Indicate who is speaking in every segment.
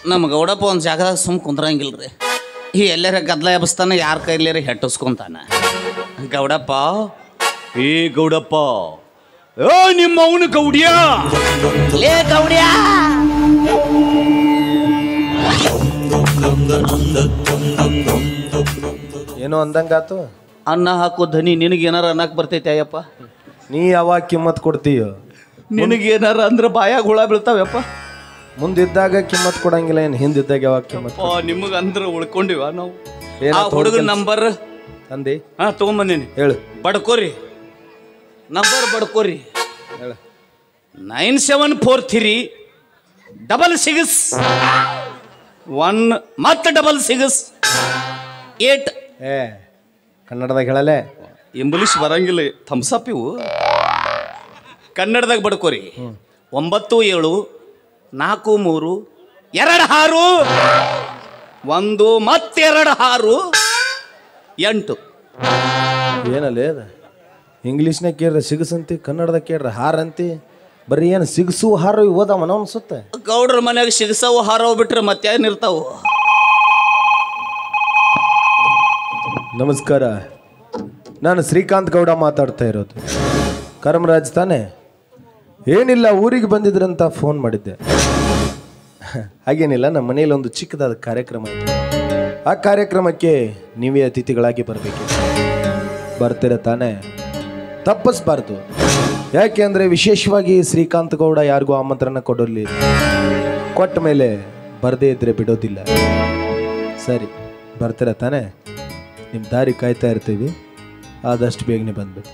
Speaker 1: ನಮ್ಮ ಗೌಡಪ್ಪ ಒಂದು ಜಾಗದಾಗ ಸುಮ್ ಕುಂದ್ರಂಗಿಲ್ಲ ರೀ ಈ ಎಲ್ಲರ ಗದ್ಲ ಎಬ್ಸ್ತಾನ ಯಾರ ಕೈಲಿರ ಹೆಟ್ಟಿಸ್ಕೊಂತಾನ ಗೌಡಪ್ಪ ಏ ಗೌಡಪ್ಪ ಏ ನಿಮ್ಮ ಅವನು ಗೌಡ್ಯ ಲೇ ಗೌಡ್ಯ
Speaker 2: ಏನೋ ಅಂದಂಗಾತು
Speaker 1: ಅನ್ನ ಹಾಕೋ ಧನಿ ನಿನಗೇನಾರ ಅನ್ನಕ್ಕೆ ಬರ್ತೈತೆ ಅಯ್ಯಪ್ಪ
Speaker 2: ನೀ ಯಾವಾಗ ಕಿಮ್ಮತ್ ಕೊಡ್ತೀಯೋ
Speaker 1: ನಿನಗೇನಾರ ಅಂದ್ರೆ ಬಾಯಾಗ ಹುಳ ಬೀಳ್ತಾವಪ್ಪ
Speaker 2: ಮುಂದಿದ್ದಾಗ ಕಿಮ್ಮತ್ ಕೊಡಂಗಿಲ್ಲ ಏನು ಹಿಂದಿದ್ದಾಗ ಯಾವಾಗ ಕಿಮ್ಮತ್
Speaker 1: ಓ ನಿಮಗೆ ಅಂದ್ರೆ ಉಳ್ಕೊಂಡಿವ ನಾವು
Speaker 2: ಏನೋ
Speaker 1: ಆ ಹುಡುಗನ
Speaker 2: ತೋಡ್ಕಂದ್-
Speaker 1: ನಂಬರ್
Speaker 2: ಅಂದಿ
Speaker 1: ಹಾಂ ತೊಗೊಂಬಂದೀನಿ
Speaker 2: ಹೇಳು
Speaker 1: ಬಡ್ಕೋರಿ ನಂಬರ್ ಬಡ್ಕೋರಿ
Speaker 2: ಹೇಳು
Speaker 1: nine seven four three double six one ಮತ್ತೆ ಡಬಲ್ ಸಿಕ್ಸ್ ಏಟ್
Speaker 2: ಏ ಕನ್ನಡದಾಗ ಹೇಳಲೆ
Speaker 1: ಇಂಗ್ಲೀಷ್ ಬರಂಗಿಲ್ಲ ಥಮ್ಸಪ್ ಇವು ಕನ್ನಡದಾಗ ಬಡ್ಕೋರಿ ಒಂಬತ್ತು ಏಳು ನಾಲ್ಕು ಮೂರು ಎರಡು ಆರು ಒಂದು ಮತ್ತೆರಡು ಆರು ಎಂಟು
Speaker 2: ಏನಲ್ಲೇ ಅದ ಇಂಗ್ಲೀಷ್ನಾಗ ಕೇಳ್ರೆ ಸಿಗಸಂತಿ ಕನ್ನಡದಾಗ ಕೇಳ್ರೆ ಹಾರ ಅಂತಿ ಬರೀ ಏನು ಸಿಗಸು ಹಾರ ಓದವ ನಾವು ಅನ್ಸುತ್ತೆ
Speaker 1: ಗೌಡ್ರ ಮನ್ಯಾಗ ಸಿಗಸವು ಹಾರವು ಬಿಟ್ರೆ ಮತ್ತೇನಿರ್ತಾವು
Speaker 2: ನಮಸ್ಕಾರ ನಾನು ಶ್ರೀಕಾಂತ್ ಗೌಡ ಮಾತಾಡ್ತಾ ಇರೋದು ಕರ್ಮರಾಜ್ ತಾನೆ ಏನಿಲ್ಲ ಊರಿಗೆ ಬಂದಿದ್ರಂತ ಫೋನ್ ಮಾಡಿದ್ದೆ ಹಾಗೇನಿಲ್ಲ ನಮ್ಮ ಮನೇಲಿ ಒಂದು ಚಿಕ್ಕದಾದ ಕಾರ್ಯಕ್ರಮ ಇದೆ ಆ ಕಾರ್ಯಕ್ರಮಕ್ಕೆ ನೀವೇ ಅತಿಥಿಗಳಾಗಿ ಬರಬೇಕು ಬರ್ತೀರ ತಾನೆ ತಪ್ಪಿಸ್ಬಾರ್ದು ಯಾಕೆ ಅಂದರೆ ವಿಶೇಷವಾಗಿ ಶ್ರೀಕಾಂತ್ ಗೌಡ ಯಾರಿಗೂ ಆಮಂತ್ರಣ ಕೊಡಲಿ ಕೊಟ್ಟ ಮೇಲೆ ಬರದೇ ಇದ್ರೆ ಬಿಡೋದಿಲ್ಲ ಸರಿ ಬರ್ತೀರ ತಾನೆ ನಿಮ್ಮ ದಾರಿ ಕಾಯ್ತಾ ಇರ್ತೀವಿ ಆದಷ್ಟು ಬೇಗನೆ ಬಂದ್ಬಿಟ್ಟು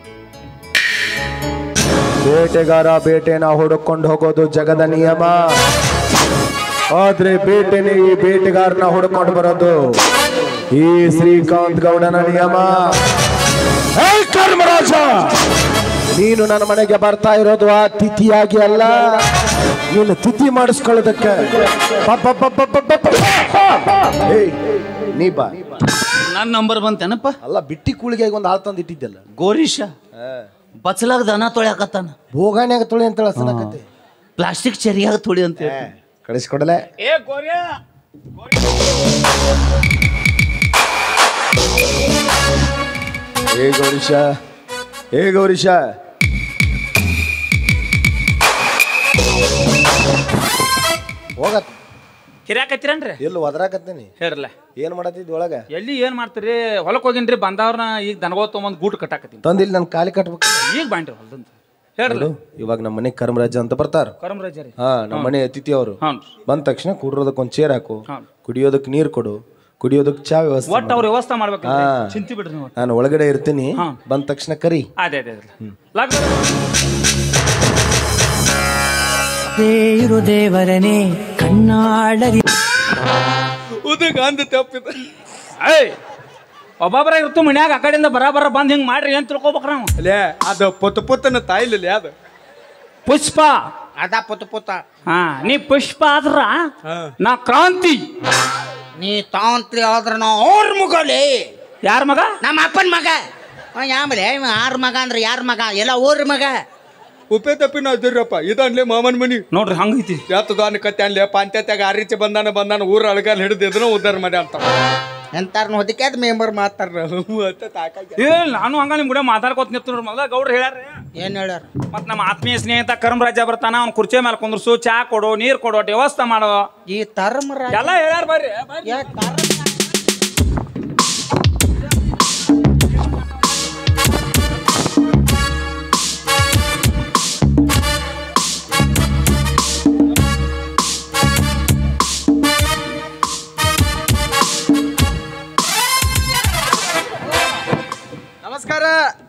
Speaker 2: ಬೇಟೆಗಾರ ಬೇಟೆನ ಹುಡುಕೊಂಡು ಹೋಗೋದು ಜಗದ ನಿಯಮ ಆದ್ರೆ ಬೇಟೆನೆ ಈ ಬೇಟೆಗಾರನ ಹುಡುಕೊಂಡು ಬರೋದು ಈ ಶ್ರೀಕಾಂತ್ ಗೌಡನ ನಿಯಮ ಹೇ ಕರ್ಮರಾಜ ನೀನು ನನ್ನ ಮನೆಗೆ ಬರ್ತಾ ಇರೋದು ಆ ತಿಥಿಯಾಗಿ ಅಲ್ಲ ನೀನು ತಿಥಿ ಮಾಡಿಸ್ಕೊಳ್ಳೋದಕ್ಕೆ ಪ- ಪ- ಪ- ಪ- ಪ- ಪ- ಪ- ಏಯ್, ನೀ ಬಾ
Speaker 1: ನನ್ನ ನಂಬರ್ ಬಂತೇನಪ್ಪ
Speaker 2: ಅಲ್ಲ ಬಿಟ್ಟಿ ಕೂಳಿಗೆ ಒಂದು ಹಾಲು ತಂದು ಇಟ್ಟಿದ್ದಲ್ಲ
Speaker 1: ಗೋರೀಶ ಬಚ್ಚಲಾಗ ದನ ತೊಳ್ಯಾಕತ್ತಾನ
Speaker 2: ಬೋಗಾಣ್ಯಾಗ ತೊಳಿ ಅಂತ ಹೇಳಸನಕತ್ತೆ
Speaker 1: ಪ್ಲಾಸ್ಟಿಕ್ ಚರಿಯಾಗ ತೊಳಿ ಅಂತ ಹೇಳಿ
Speaker 2: ಕಳಿಸ್ಕೊಡಲೆ
Speaker 1: ಏ ಗೋರ್ಯ
Speaker 2: ಏ ಗೌರೀಶ ಏ ಗೌರೀಶ ಹೋಗತ್
Speaker 3: ಹಿರ್ಯಾಕತ್ತೀರನ್ರಿ
Speaker 2: ಎಲ್ಲಿ ಒದರಾಕತ್ತೀನಿ
Speaker 3: ಹೇಳ್ರಲ್ಲ
Speaker 2: ಏನ್ ಮಾಡತ್ತಿದ್ ಒಳಗ
Speaker 3: ಎಲ್ಲಿ ಏನ್ ಮಾಡ್ತೀರಿ ಹೊಲಕ್ ಹೋಗಿನ್ರಿ ಬಂದವ್ರನ್ನ ಈಗ ದನಗೋ ತೊಗೊಂಬಂದ್ ಗೂಟ್ ಕಟ್ಟಾಕತ್ತೀನಿ
Speaker 2: ತಂದಿಲ್ಲಿ ನನ್ನ ಕಾಲಿ ಕಟ್ಬೇಕು
Speaker 3: ಈಗ ಬಾಂಡ್ರಿ ಹೊಲ್ದಂತ ಹೇಳ್ರಲ್ಲ
Speaker 2: ನೋಡು, ಇವಾಗ ನಮ್ಮ ಮನೆ ಕರ್ಮರಾಜ ಅಂತ ಬರ್ತಾರ
Speaker 3: ಕರಮರಾಜ ರೀ
Speaker 2: ಹಾ ನಮ್ಮ ಮನೆ ಅತಿಥಿ ಅವರು
Speaker 3: ಹಾಂ
Speaker 2: ಬಂದ ತಕ್ಷಣ ಕುಡ್ರೋದಕ್ಕೆ ಒಂದ್ ಚೇರ್ ಹಾಕು
Speaker 3: ಹಾಂ.
Speaker 2: ಕುಡಿಯೋದಕ್ಕೆ ನೀರ್ ಕೊಡು ಕುಡಿಯೋದಕ್ಕೆ ಚಾ ವ್ಯವಸ್ಥೆ
Speaker 3: ಒಟ್ಟು ಅವ್ರ ವ್ಯವಸ್ಥೆ ಮಾಡ್ಬೇಕು
Speaker 2: ಹಾ.
Speaker 3: ಚಿಂತಿ ಬಿಡ್ರಿ ನೀವು
Speaker 2: ನಾನು ಒಳಗಡೆ ಇರ್ತೀನಿ
Speaker 3: ಹಾಂ.
Speaker 2: ಬಂದ ತಕ್ಷಣ ಕರಿ
Speaker 3: ಅದೇ ಅದೇ ಅದೇ ಲಗ್ನ
Speaker 4: ದೇವರು ದೇವರನೇ ಕಣ್ಣಾಡರಿ
Speaker 1: ಉದಗ ಅಂದ ತಪ್ಪಿದ
Speaker 3: ಏಯ್ ಒಬ್ಬೊಬ್ಬರ ಇರ್ತು ಮನ್ಯಾಗ ಆ ಕಡೆಯಿಂದ ಬರ ಬರ ಬಂದ್ ಹಿಂಗ್ ಮಾಡ್ರಿ ಏನ್ ತಿಳ್ಕೊಬೇಕ್ರ ನಾವು
Speaker 5: ಅಲ್ಲೇ ಅದು ಪುತ್ತ ಪುತ್ತನ ತಾಯಿಲಿ ಅದು
Speaker 3: ಪುಷ್ಪ
Speaker 5: ಅದ ಪುತ್ತ ಪುತ್ತ
Speaker 3: ಹಾ ನೀ ಪುಷ್ಪ ಆದ್ರ ನಾ ಕ್ರಾಂತಿ
Speaker 5: ನೀ ತಾಂತ್ರಿ ಆದ್ರ ನಾ ಅವ್ರ ಮಗಲೇ
Speaker 3: ಯಾರ ಮಗ
Speaker 5: ನಮ್ಮ ಅಪ್ಪನ ಮಗ ಯಾಮಲೆ ಆರ್ ಮಗ ಅಂದ್ರೆ ಯಾರ ಮಗ ಎಲ್ಲ ಊರ್ ಮಗ ಉಪ್ಪೆ ತಪ್ಪಿನ ಅದಿರಪ್ಪ ಇದನ್ಲೇ ಮಾಮನ್ ಮನಿ
Speaker 3: ನೋಡ್ರಿ ಹಂಗೈತಿ
Speaker 5: ಎತ್ತದಾನ ಕತ್ತೆ ಅನ್ಲೇ ಪಾಂತ್ಯತ್ಯಾಗ ಆರೀಚೆ ಬಂದಾನ ಬಂದಾನ ಊರ ಅಳಗಾಲ್ ಹಿಡಿದು ಇದನ್ನ ಉದ್ದಾರ ಮಾಡಿ ಅಂತ ಎಂತಾರ ಹೊದಿಕೆ ಅದ್ ಮೆಂಬರ್ ಮಾತಾಡ್ರ
Speaker 3: ಏ ನಾನು ಹಂಗ ನಿಮ್ ಕೂಡ ಮಾತಾಡ್ಕೋತ ನಿಂತು ನೋಡ್ರಿ ಮೊದಲ ಗೌಡ್ರು ಹೇಳ್ಯಾರ
Speaker 5: ಏನ್ ಹೇಳ್ಯಾರ
Speaker 3: ಮತ್ ನಮ್ಮ ಆತ್ಮೀಯ ಸ್ನೇಹಿತ ಕರ್ಮರಾಜ ಬರ್ತಾನ ಅವ್ನ ಕುರ್ಚಿ ಮೇಲೆ ಕುಂದ್ರಸು ಚಾ ಕೊಡು ನೀರ್ ಕೊಡು ಒಟ್ಟು ವ್ಯವಸ್ಥೆ ಮಾಡೋ
Speaker 5: ಈ ತರ್ಮರ
Speaker 3: ಎಲ್ಲ ಹೇಳ್ಯಾರ ಬರ್ರಿ
Speaker 5: ನಮಸ್ಕಾರ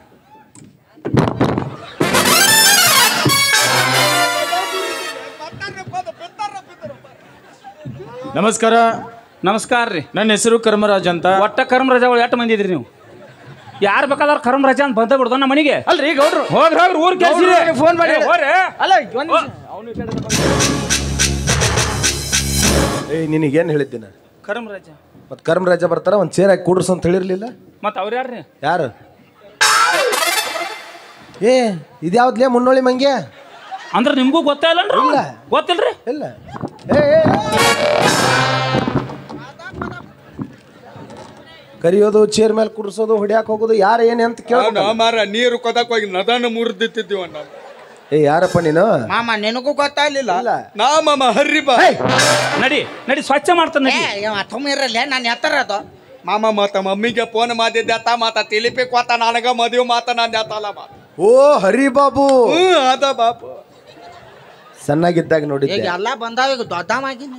Speaker 6: ನಮಸ್ಕಾರ
Speaker 3: ನಮಸ್ಕಾರ ರೀ
Speaker 6: ನನ್ನ ಹೆಸರು ಕರ್ಮರಾಜ್ ಅಂತ
Speaker 3: ಒಟ್ಟ ಕರ್ಮರಾಜಗಳು ಎಷ್ಟು ಮಂದಿ ಇದ್ರಿ ನೀವು ಯಾರು ಬೇಕಾದ್ರೆ ಕರ್ಮರಾಜ ಅಂತ ಬಂದ ಬಿಡ್ದು ನಮ್ಮ ಮನೆಗೆ
Speaker 6: ಅಲ್ರಿ ಗೌಡ್ರು
Speaker 3: ಹೋಗ್ರಿ ಹೋಗ್ರಿ ಊರ್ ಕೆಲಸ
Speaker 6: ಫೋನ್ ಮಾಡಿ
Speaker 3: ಹೋಗ್ರಿ
Speaker 6: ಅಲ್ಲ ಒಂದ್ ನಿಮಿಷ.
Speaker 2: ಏಯ್ ನಿನಗೇನು ಹೇಳಿದ್ದೀನ
Speaker 3: ಕರ್ಮರಾಜ
Speaker 2: ಮತ್ತೆ ಕರ್ಮರಾಜ ಬರ್ತಾರ ಒಂದು ಚೇರ್ ಹಾಕಿ ಕೂಡ್ರಸ್ ಅಂತ ಹೇಳಿರ್ಲಿಲ್ಲ
Speaker 3: ಮತ್ ಅವ್ರ ಯಾರ್ರಿ
Speaker 2: ಯಾರು ಏ ಇದ್ಯಾವ್ದ್ಲೇ ಮುನ್ನೋಳಿ ಮಂಗೆ
Speaker 3: ಅಂದ್ರ ನಿಮ್ಗೂ ಗೊತ್ತಾ ಇಲ್ಲನ್ರಿ
Speaker 2: ಇಲ್ಲ.
Speaker 3: ಗೊತ್ತಿಲ್ರಿ
Speaker 2: ಇಲ್ಲ ಏ ಏ, ಕರಿಯೋದು ಚೇರ್ ಮೇಲೆ ಕುರ್ಸೋದು ಹೊಡ್ಯಾಕ್ ಹೋಗೋದು ಯಾರು ಏನೇ ಅಂತ ಕೇಳ
Speaker 5: ನಾ ಮಾರ ನೀರು ಕೊದಕ್ ಹೋಗಿ ನದನ ಮುರಿದಿತ್ತಿದ್ದೀವ ನಾವು
Speaker 2: ಏ ಯಾರಪ್ಪ ನೀನು
Speaker 5: ಮಾಮ ನಿನಗೂ ಗೊತ್ತಾಗ್ಲಿಲ್ಲ
Speaker 2: ಇಲ್ಲ.
Speaker 5: ನಾ ಮಾಮ ಹರ್ರಿ ಬಾ
Speaker 3: ನಡಿ ನಡಿ ಸ್ವಚ್ಛ ಮಾಡ್ತಾನೆ
Speaker 5: ಏ
Speaker 3: ನಡಿ
Speaker 5: ಇವ ತುಂಬ ಇರಲ್ಲ ನಾನು ಎತ್ತರ ಅದು ಮಾಮ ಮತ್ತ ಮಮ್ಮಿಗೆ ಫೋನ್ ಮಾಡಿದ್ದೆ ಅತ್ತ ಮಾತ ತಿಲಿಪಿ ಕೊತ್ತ ನನಗ ಮದುವೆ ಮಾತ ನಾನು ಎತ್ತಲ್ಲ ಮಾತ
Speaker 2: ಓ ಹರಿ ಬಾಬು
Speaker 5: ಹ್ಞೂ ಅದ ಬಾಪು
Speaker 2: ಸಣ್ಣಾಗಿದ್ದಾಗ
Speaker 5: ಈಗ
Speaker 2: ನೋಡಿದ್ದೆ
Speaker 5: ಎಲ್ಲ ಬಂದಾವ ಈಗ ದೊಡ್ಡಮಾಗಿನಿ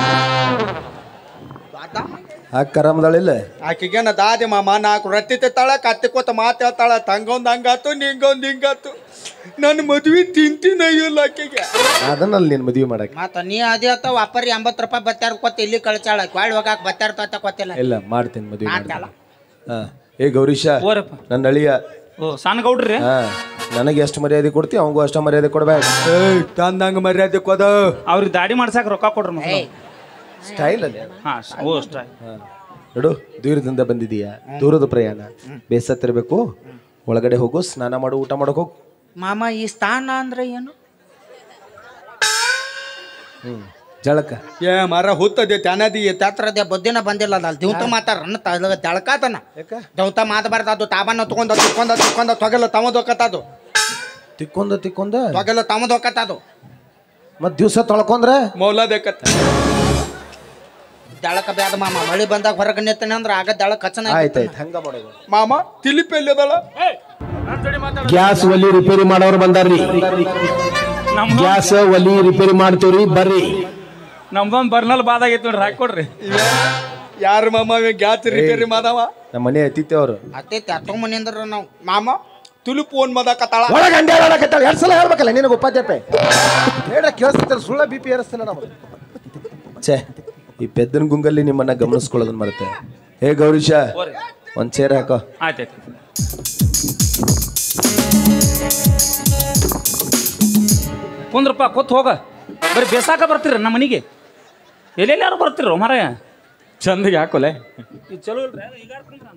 Speaker 5: ದೊಡ್ಡಮ್ಮ
Speaker 2: ಆ ಕರಮದಳಿಲ್ಲ
Speaker 5: ಆಕಿಗೇನ ದಾದಿ ಮಾಮ ನಾಲ್ಕು ರತ್ತಿ ತಿತ್ತಾಳ ಕತ್ತಿ ಕೂತ ಮಾತು ಹೇಳ್ತಾಳ ತಂಗೊಂದ್ ಹಂಗಾತು ನಿಂಗೊಂದ್ ಹಿಂಗಾತು ನನ್ನ ಮದ್ವಿ ತಿಂತೀನಿ ಇಲ್ಲ ಆಕಿಗೆ
Speaker 2: ಅದನ್ನಲ್ಲಿ ನೀನು ಮದುವೆ ಮಾಡಕ್ಕೆ
Speaker 5: ಮತ್ತ ನೀ ಅದೇ ಅತ್ತ ವಾಪರಿ ಎಂಬತ್ತು ರೂಪಾಯಿ ಬತ್ತಾರ ಕೊತ್ತ ಇಲ್ಲಿ ಕಳ್ಚಾಳ ಕ್ವಾಳ್ ಹೋಗಾಕ ಬತ್ತಾರ ತತ್ತ ಕೊತ್ತಿಲ್ಲ
Speaker 2: ಇಲ್ಲ ಮಾಡ್ತೀನಿ ಮದುವೆ
Speaker 5: ಮಾಡ್ತಾಳ.
Speaker 2: ಹಾ ಏ ಗೌರೀಶ
Speaker 3: ಓರಪ್ಪ
Speaker 2: ನನ್ನ ಅಳಿಯ
Speaker 3: ಓ ಸಣ್ಣ ಗೌಡ್ರಿ
Speaker 2: ಹಾ ನನಗೆ ಎಷ್ಟು ಮರ್ಯಾದೆ ಕೊಡ್ತಿ ಅವಂಗೂ ಅಷ್ಟ ಮರ್ಯಾದೆ ಕೊಡ್ಬೇಕು
Speaker 5: ತಂದಂಗ ಮರ್ಯಾದೆ ಕೊದ
Speaker 3: ಅವ್ರಿಗೆ ದಾಡಿ ಮಾಡ್ಸಾಕ ರೊಕ್ಕ ಕೊಡ್ರಿ ಮತ್ತೆ
Speaker 2: ಸ್ಟೈಲ್ ಅಲ್ಲಿ
Speaker 3: ಹಾ ಓ ಅಷ್ಟ
Speaker 2: ಹಾ. ನೋಡು ದೂರದಿಂದ ಬಂದಿದೀಯಾ ದೂರದ ಪ್ರಯಾಣ ಬೇಸತ್ತಿರ್ಬೇಕು ಒಳಗಡೆ ಹೋಗು ಸ್ನಾನ ಮಾಡು ಊಟ ಮಾಡಕ್ ಹೋಗು
Speaker 5: ಮಾಮ ಈ ಸ್ಥಾನ ಅಂದ್ರೆ ಏನು
Speaker 2: ಹ್ಮ್ ಜಳಕ
Speaker 5: ಏ ಮರ ಹುತ್ತದೆ ತ್ಯಾನದಿ ತತ್ರದೆ ಬುದ್ಧಿನ ಬಂದಿಲ್ಲ ಅದ ದಿವ್ತ ಮಾತಾರ ತೆಳಕಾತನ
Speaker 2: ಯಾಕ
Speaker 5: ದೌತ ಮಾತಬಾರ್ದು ಅದು ತಾಬನ್ನ ತಗೊಂಡ ತಿಕ್ಕೊಂಡ ತಿಕ್ಕೊಂಡ ತೊಗಲ ತಮದ್ ಹೋಗತ್ತದು
Speaker 2: ತಿಕ್ಕೊಂದ ತಿಕ್ಕೊಂದ
Speaker 5: ತೊಗಲ ತಮದ್ ಹೋಗತ್ತದು
Speaker 2: ಮತ್ ದಿವ್ಸ ತೊಳ್ಕೊಂಡ್ರ
Speaker 5: ಮೌಲದೇಕತ್ತ ದಳಕ ಬ್ಯಾದ ಮಾಮ ಮಳಿ ಬಂದಾಗ ಹೊರಗೆ ನಿಂತಾನೆ ಅಂದ್ರೆ ಆಗ ದಳಕ ಹಚ್ಚನ
Speaker 2: ಆಯ್ತಾಯ್ತು ಹಂಗ ಮಾಡೋದು
Speaker 5: ಮಾಮ ತಿಲಿಪಿ ಎಲ್ಲಿ ಅದಳ
Speaker 7: ಗ್ಯಾಸ್ ಒಲಿ ರಿಪೇರಿ ಮಾಡೋರು ಬಂದಾರ್ರಿ
Speaker 3: ನಮ್
Speaker 7: ಗ್ಯಾಸ್ ಒಲಿ ರಿಪೇರಿ ಮಾಡ್ತೀವ್ರಿ ಬರ್ರಿ
Speaker 3: ನಮ್ದೊಂದು ಬರ್ನಲ್ ಬಾದ್ ಆಗೈತಿ ನೋಡ್ರಿ ಹಾಕೊಡ್ರಿ
Speaker 5: ಯಾರ ಮಾಮ ಗ್ಯಾಸ್ ರಿಪೇರಿ ಮಾದವ
Speaker 2: ನಮ್ಮ ಮನೆ ಅತಿಥಿ ಅವರು
Speaker 5: ಅತ್ತೈತಿ ಹತ್ತೊಂಬ ಮನಿಂದ್ರ ನಾವು ಮಾಮ ತುಲು ಫೋನ್ ಮದಕತ್ತಾಳ
Speaker 2: ಒಳಗೆ ಅಂಡೆ ಆಡಕತ್ತಾಳ ಎರಡು ಸಲ ಹೇಳ್ಬೇಕಲ್ಲ ನಿನಗೆ ಉಪಾಧ್ಯಾಪೆ ಹೇಳ ಕೇಳಿಸ್ತಾರ ಸುಳ್ಳ ಬಿ ಪಿ ಏರಿಸ್ತಾನೆ ನಮಗೆ ಛೇ ಈ ಪೆದ್ದನ ಗುಂಗಲ್ಲಿ ನಿಮ್ಮನ್ನ ಗಮನಿಸ್ಕೊಳ್ಳೋದನ್ನ ಮರುತ್ತೆ ಹೇ ಗೌರೀಶ ಒಂದ್ ಚೇರ್ ಹಾಕೋ
Speaker 3: ಆಯ್ತಾಯ್ತು ಕುಂದ್ರಪ್ಪ ಕೂತ್ ಹೋಗ ಬರೀ ಬೇಸಾಕ ಬರ್ತೀರ ನಮ್ಮ ಮನೆಗೆ ಎಲ್ಲೆಲ್ಲಿ ಯಾರು ಬರ್ತೀರೋ ಮರ
Speaker 6: ಚಂದಗೆ ಹಾಕೋಲೆ
Speaker 3: ಇದು ಚಲೋ ಇಲ್ರಿ ಈಗ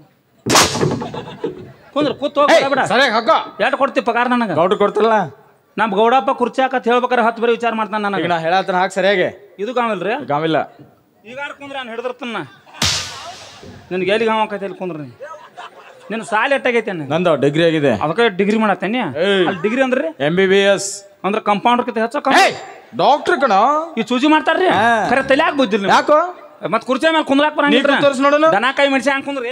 Speaker 3: ಕುಂದ್ರ ಕೂತ್ ಹೋಗ ಬೇಡ
Speaker 6: ಸರಿಯಾಗಿ ಹಾಕೋ
Speaker 3: ಎಷ್ಟು ಕೊಡ್ತಿ ಪಗಾರ ನನಗೆ
Speaker 6: ಗೌಡ್ರು ಕೊಡ್ತಾರಲ್ಲ
Speaker 3: ನಮ್ಮ ಗೌಡಪ್ಪ ಕುರ್ಚಿ ಹಾಕತ್ ಹೇಳ್ಬೇಕಾರೆ ಹತ್ತು ಬರೀ ವಿಚಾರ ಮಾಡ್ತಾನೆ
Speaker 6: ಈಗ
Speaker 3: ನನಗೆ
Speaker 6: ನಾ ಹೇಳತ್ತನ ಹಾಕಿ ಸರಿಯಾಗಿ
Speaker 3: ಇದು ಗಾವಿಲ್ರಿ
Speaker 6: ಗಾಮಿಲ್ಲ
Speaker 3: ಈಗ ಕುಂದ್ರ ನಾನು ಹಿಡ್ದಿರ್ತಾನ ನಿನ್ಗೆ ಎಲ್ಲಿ ಗಾವ ಆಕೈತಿ ಇಲ್ಲಿ ಕುಂದ್ರ ನಿನ್ನ ಸಾಲ ಎಟ್ಟಾಗೈತೆ ಅನ್ನ
Speaker 6: ನಂದು ಡಿಗ್ರಿ ಆಗಿದೆ
Speaker 3: ಅದಕ್ಕೆ ಡಿಗ್ರಿ ಮಾಡತ್ತೇನೆ
Speaker 6: ಏಯ್.
Speaker 3: ಅಲ್ಲಿ ಡಿಗ್ರಿ ಅಂದ್ರಿ
Speaker 6: ಎಂ ಬಿ ಬಿ ಎಸ್
Speaker 3: ಅಂದ್ರೆ ಕಂಪೌಂಡರ್ ಕಿತ ಹೆಚ್ಚ
Speaker 6: ಡಾಕ್ಟರ್ ಕಣ
Speaker 3: ಈ ಸೂಜಿ ಮಾಡ್ತಾರ್ರಿ
Speaker 6: ಹಾ.
Speaker 3: ಖರೆ ತಲೆ ಆಗ್ಬೋದಿಲ್ಲ
Speaker 6: ಯಾಕೋ
Speaker 3: ಮತ್ ಕುರ್ಚಿ ಮೇಲೆ ಕುಂದ್ರಾಕ್
Speaker 6: ನೀ
Speaker 3: ಬರಂಗಿಲ್ಲ
Speaker 6: ತೋರಿಸ್ ನೋಡೋಣ
Speaker 3: ದನ ಕೈ ಮೆಣಸಿ ಹಂಗ್ ಕುಂದ್ರಿ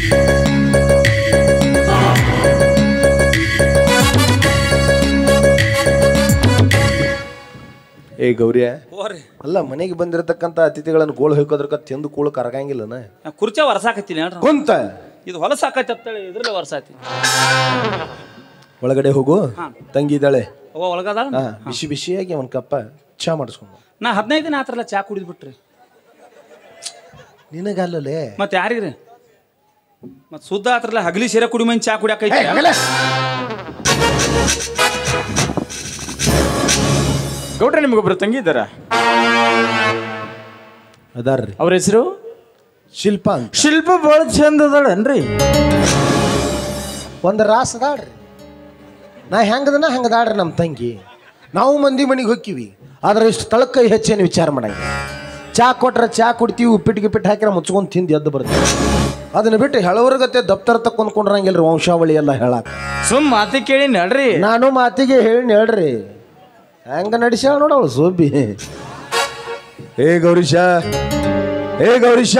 Speaker 2: ಏ ಗೌರಿಯ
Speaker 3: ಹೋರಿ
Speaker 2: ಅಲ್ಲ ಮನೆಗೆ ಬಂದಿರತಕ್ಕಂತ ಅತಿಥಿಗಳನ್ನು ಗೋಳು ಹೊಯ್ಕೋದ್ರಕ ತಿಂದು ಕೂಳು ಕರಗಂಗಿಲ್ಲನ
Speaker 3: ಕುರ್ಚಿ ವರ್ಸಾಕತ್ತೀನಿ ಹೇಳ್ರಿ
Speaker 2: ಕುಂತ
Speaker 3: ಇದು ಹೊಲಸಾಕೈತಿ ಅಂತೇಳಿ ಇದ್ರಲ್ಲೇ ವರ್ಸಾತಿ
Speaker 2: ಒಳಗಡೆ ಹೋಗು
Speaker 3: ಹಾ.
Speaker 2: ತಂಗಿ ಇದ್ದಾಳೆ
Speaker 3: ಅವ ಒಳಗದ
Speaker 2: ಹಾ ಬಿಸಿ ಬಿಸಿಯಾಗಿ ಒಂದ್ ಕಪ್ಪ ಚಾ ಮಾಡಿಸ್ಕೊಂಡು
Speaker 3: ನಾ ಹದಿನೈದು ದಿನ ಆತ್ರಲ್ಲ ಚಾ ಕುಡಿದ್ ಬಿಟ್ರಿ
Speaker 2: ನಿನಗಲ್ಲಲೇ
Speaker 3: ಮತ್ತೆ ಯಾರಿಗ್ರಿ ಮತ್ ಸುದ್ದ ಆತ್ರಲ್ಲ ಹಗಲಿ ಸೇರೆ ಕುಡಿ ಮಂದಿ ಚಾ ಕುಡಿಯಾಕೈತಿ
Speaker 6: ಗೌಡ್ರೆ ನಿಮ್ಗೊಬ್ರು ತಂಗಿ ಇದ್ದಾರ
Speaker 2: ಅದಾರ್ರಿ
Speaker 6: ಅವ್ರ ಹೆಸರು
Speaker 2: ಶಿಲ್ಪ ಅಂತ
Speaker 6: ಶಿಲ್ಪ ಭಾಳ ಚಂದ ಅದಾಳನ್ರಿ
Speaker 2: ಒಂದು ರಾಸ್ ಅದಾಳ್ರಿ ನಾ ಹೆಂಗದನ ಹಂಗದಾಳ್ರಿ ನಮ್ಮ ತಂಗಿ ನಾವು ಮಂದಿ ಮನೆಗೆ ಹೋಕ್ಕಿವಿ ಆದ್ರೆ ಇಷ್ಟು ತಳಕ ಕೈ ಹೆಚ್ಚೇನು ವಿಚಾರ ಮಾಡಂಗಿಲ್ಲ ಚಾ ಕೊಟ್ರೆ ಚಾ ಕುಡ್ತೀವಿ ಉಪ್ಪಿಟ್ಟು ಗಿಪ್ಪಿಟ್ಟು ಹಾಕಿರ ಮುಚ್ಕೊಂಡು ತಿಂದು ಎದ್ದು ಬರ್ತೀವಿ ಅದನ್ನ ಬಿಟ್ಟು ಹೆಳವರ್ಗತೆ ದಪ್ತರ ತಕ್ಕೊಂಡ್ಕೊಂಡ್ರಂಗಿಲ್ರಿ ವಂಶಾವಳಿ ಎಲ್ಲ ಹೇಳಾಕ
Speaker 6: ಸುಮ್ ಮಾತಿ ಕೇಳಿ ನಡ್ರಿ
Speaker 2: ನಾನು ಮಾತಿಗೆ ಹೇಳಿ ಹೇಳ್ರಿ ಹೆಂಗ ನಡೆಸ್ಯಾಳ ನೋಡವಳು ಸೋಬಿ ಏ ಗೌರೀಶ ಏ ಗೌರೀಶ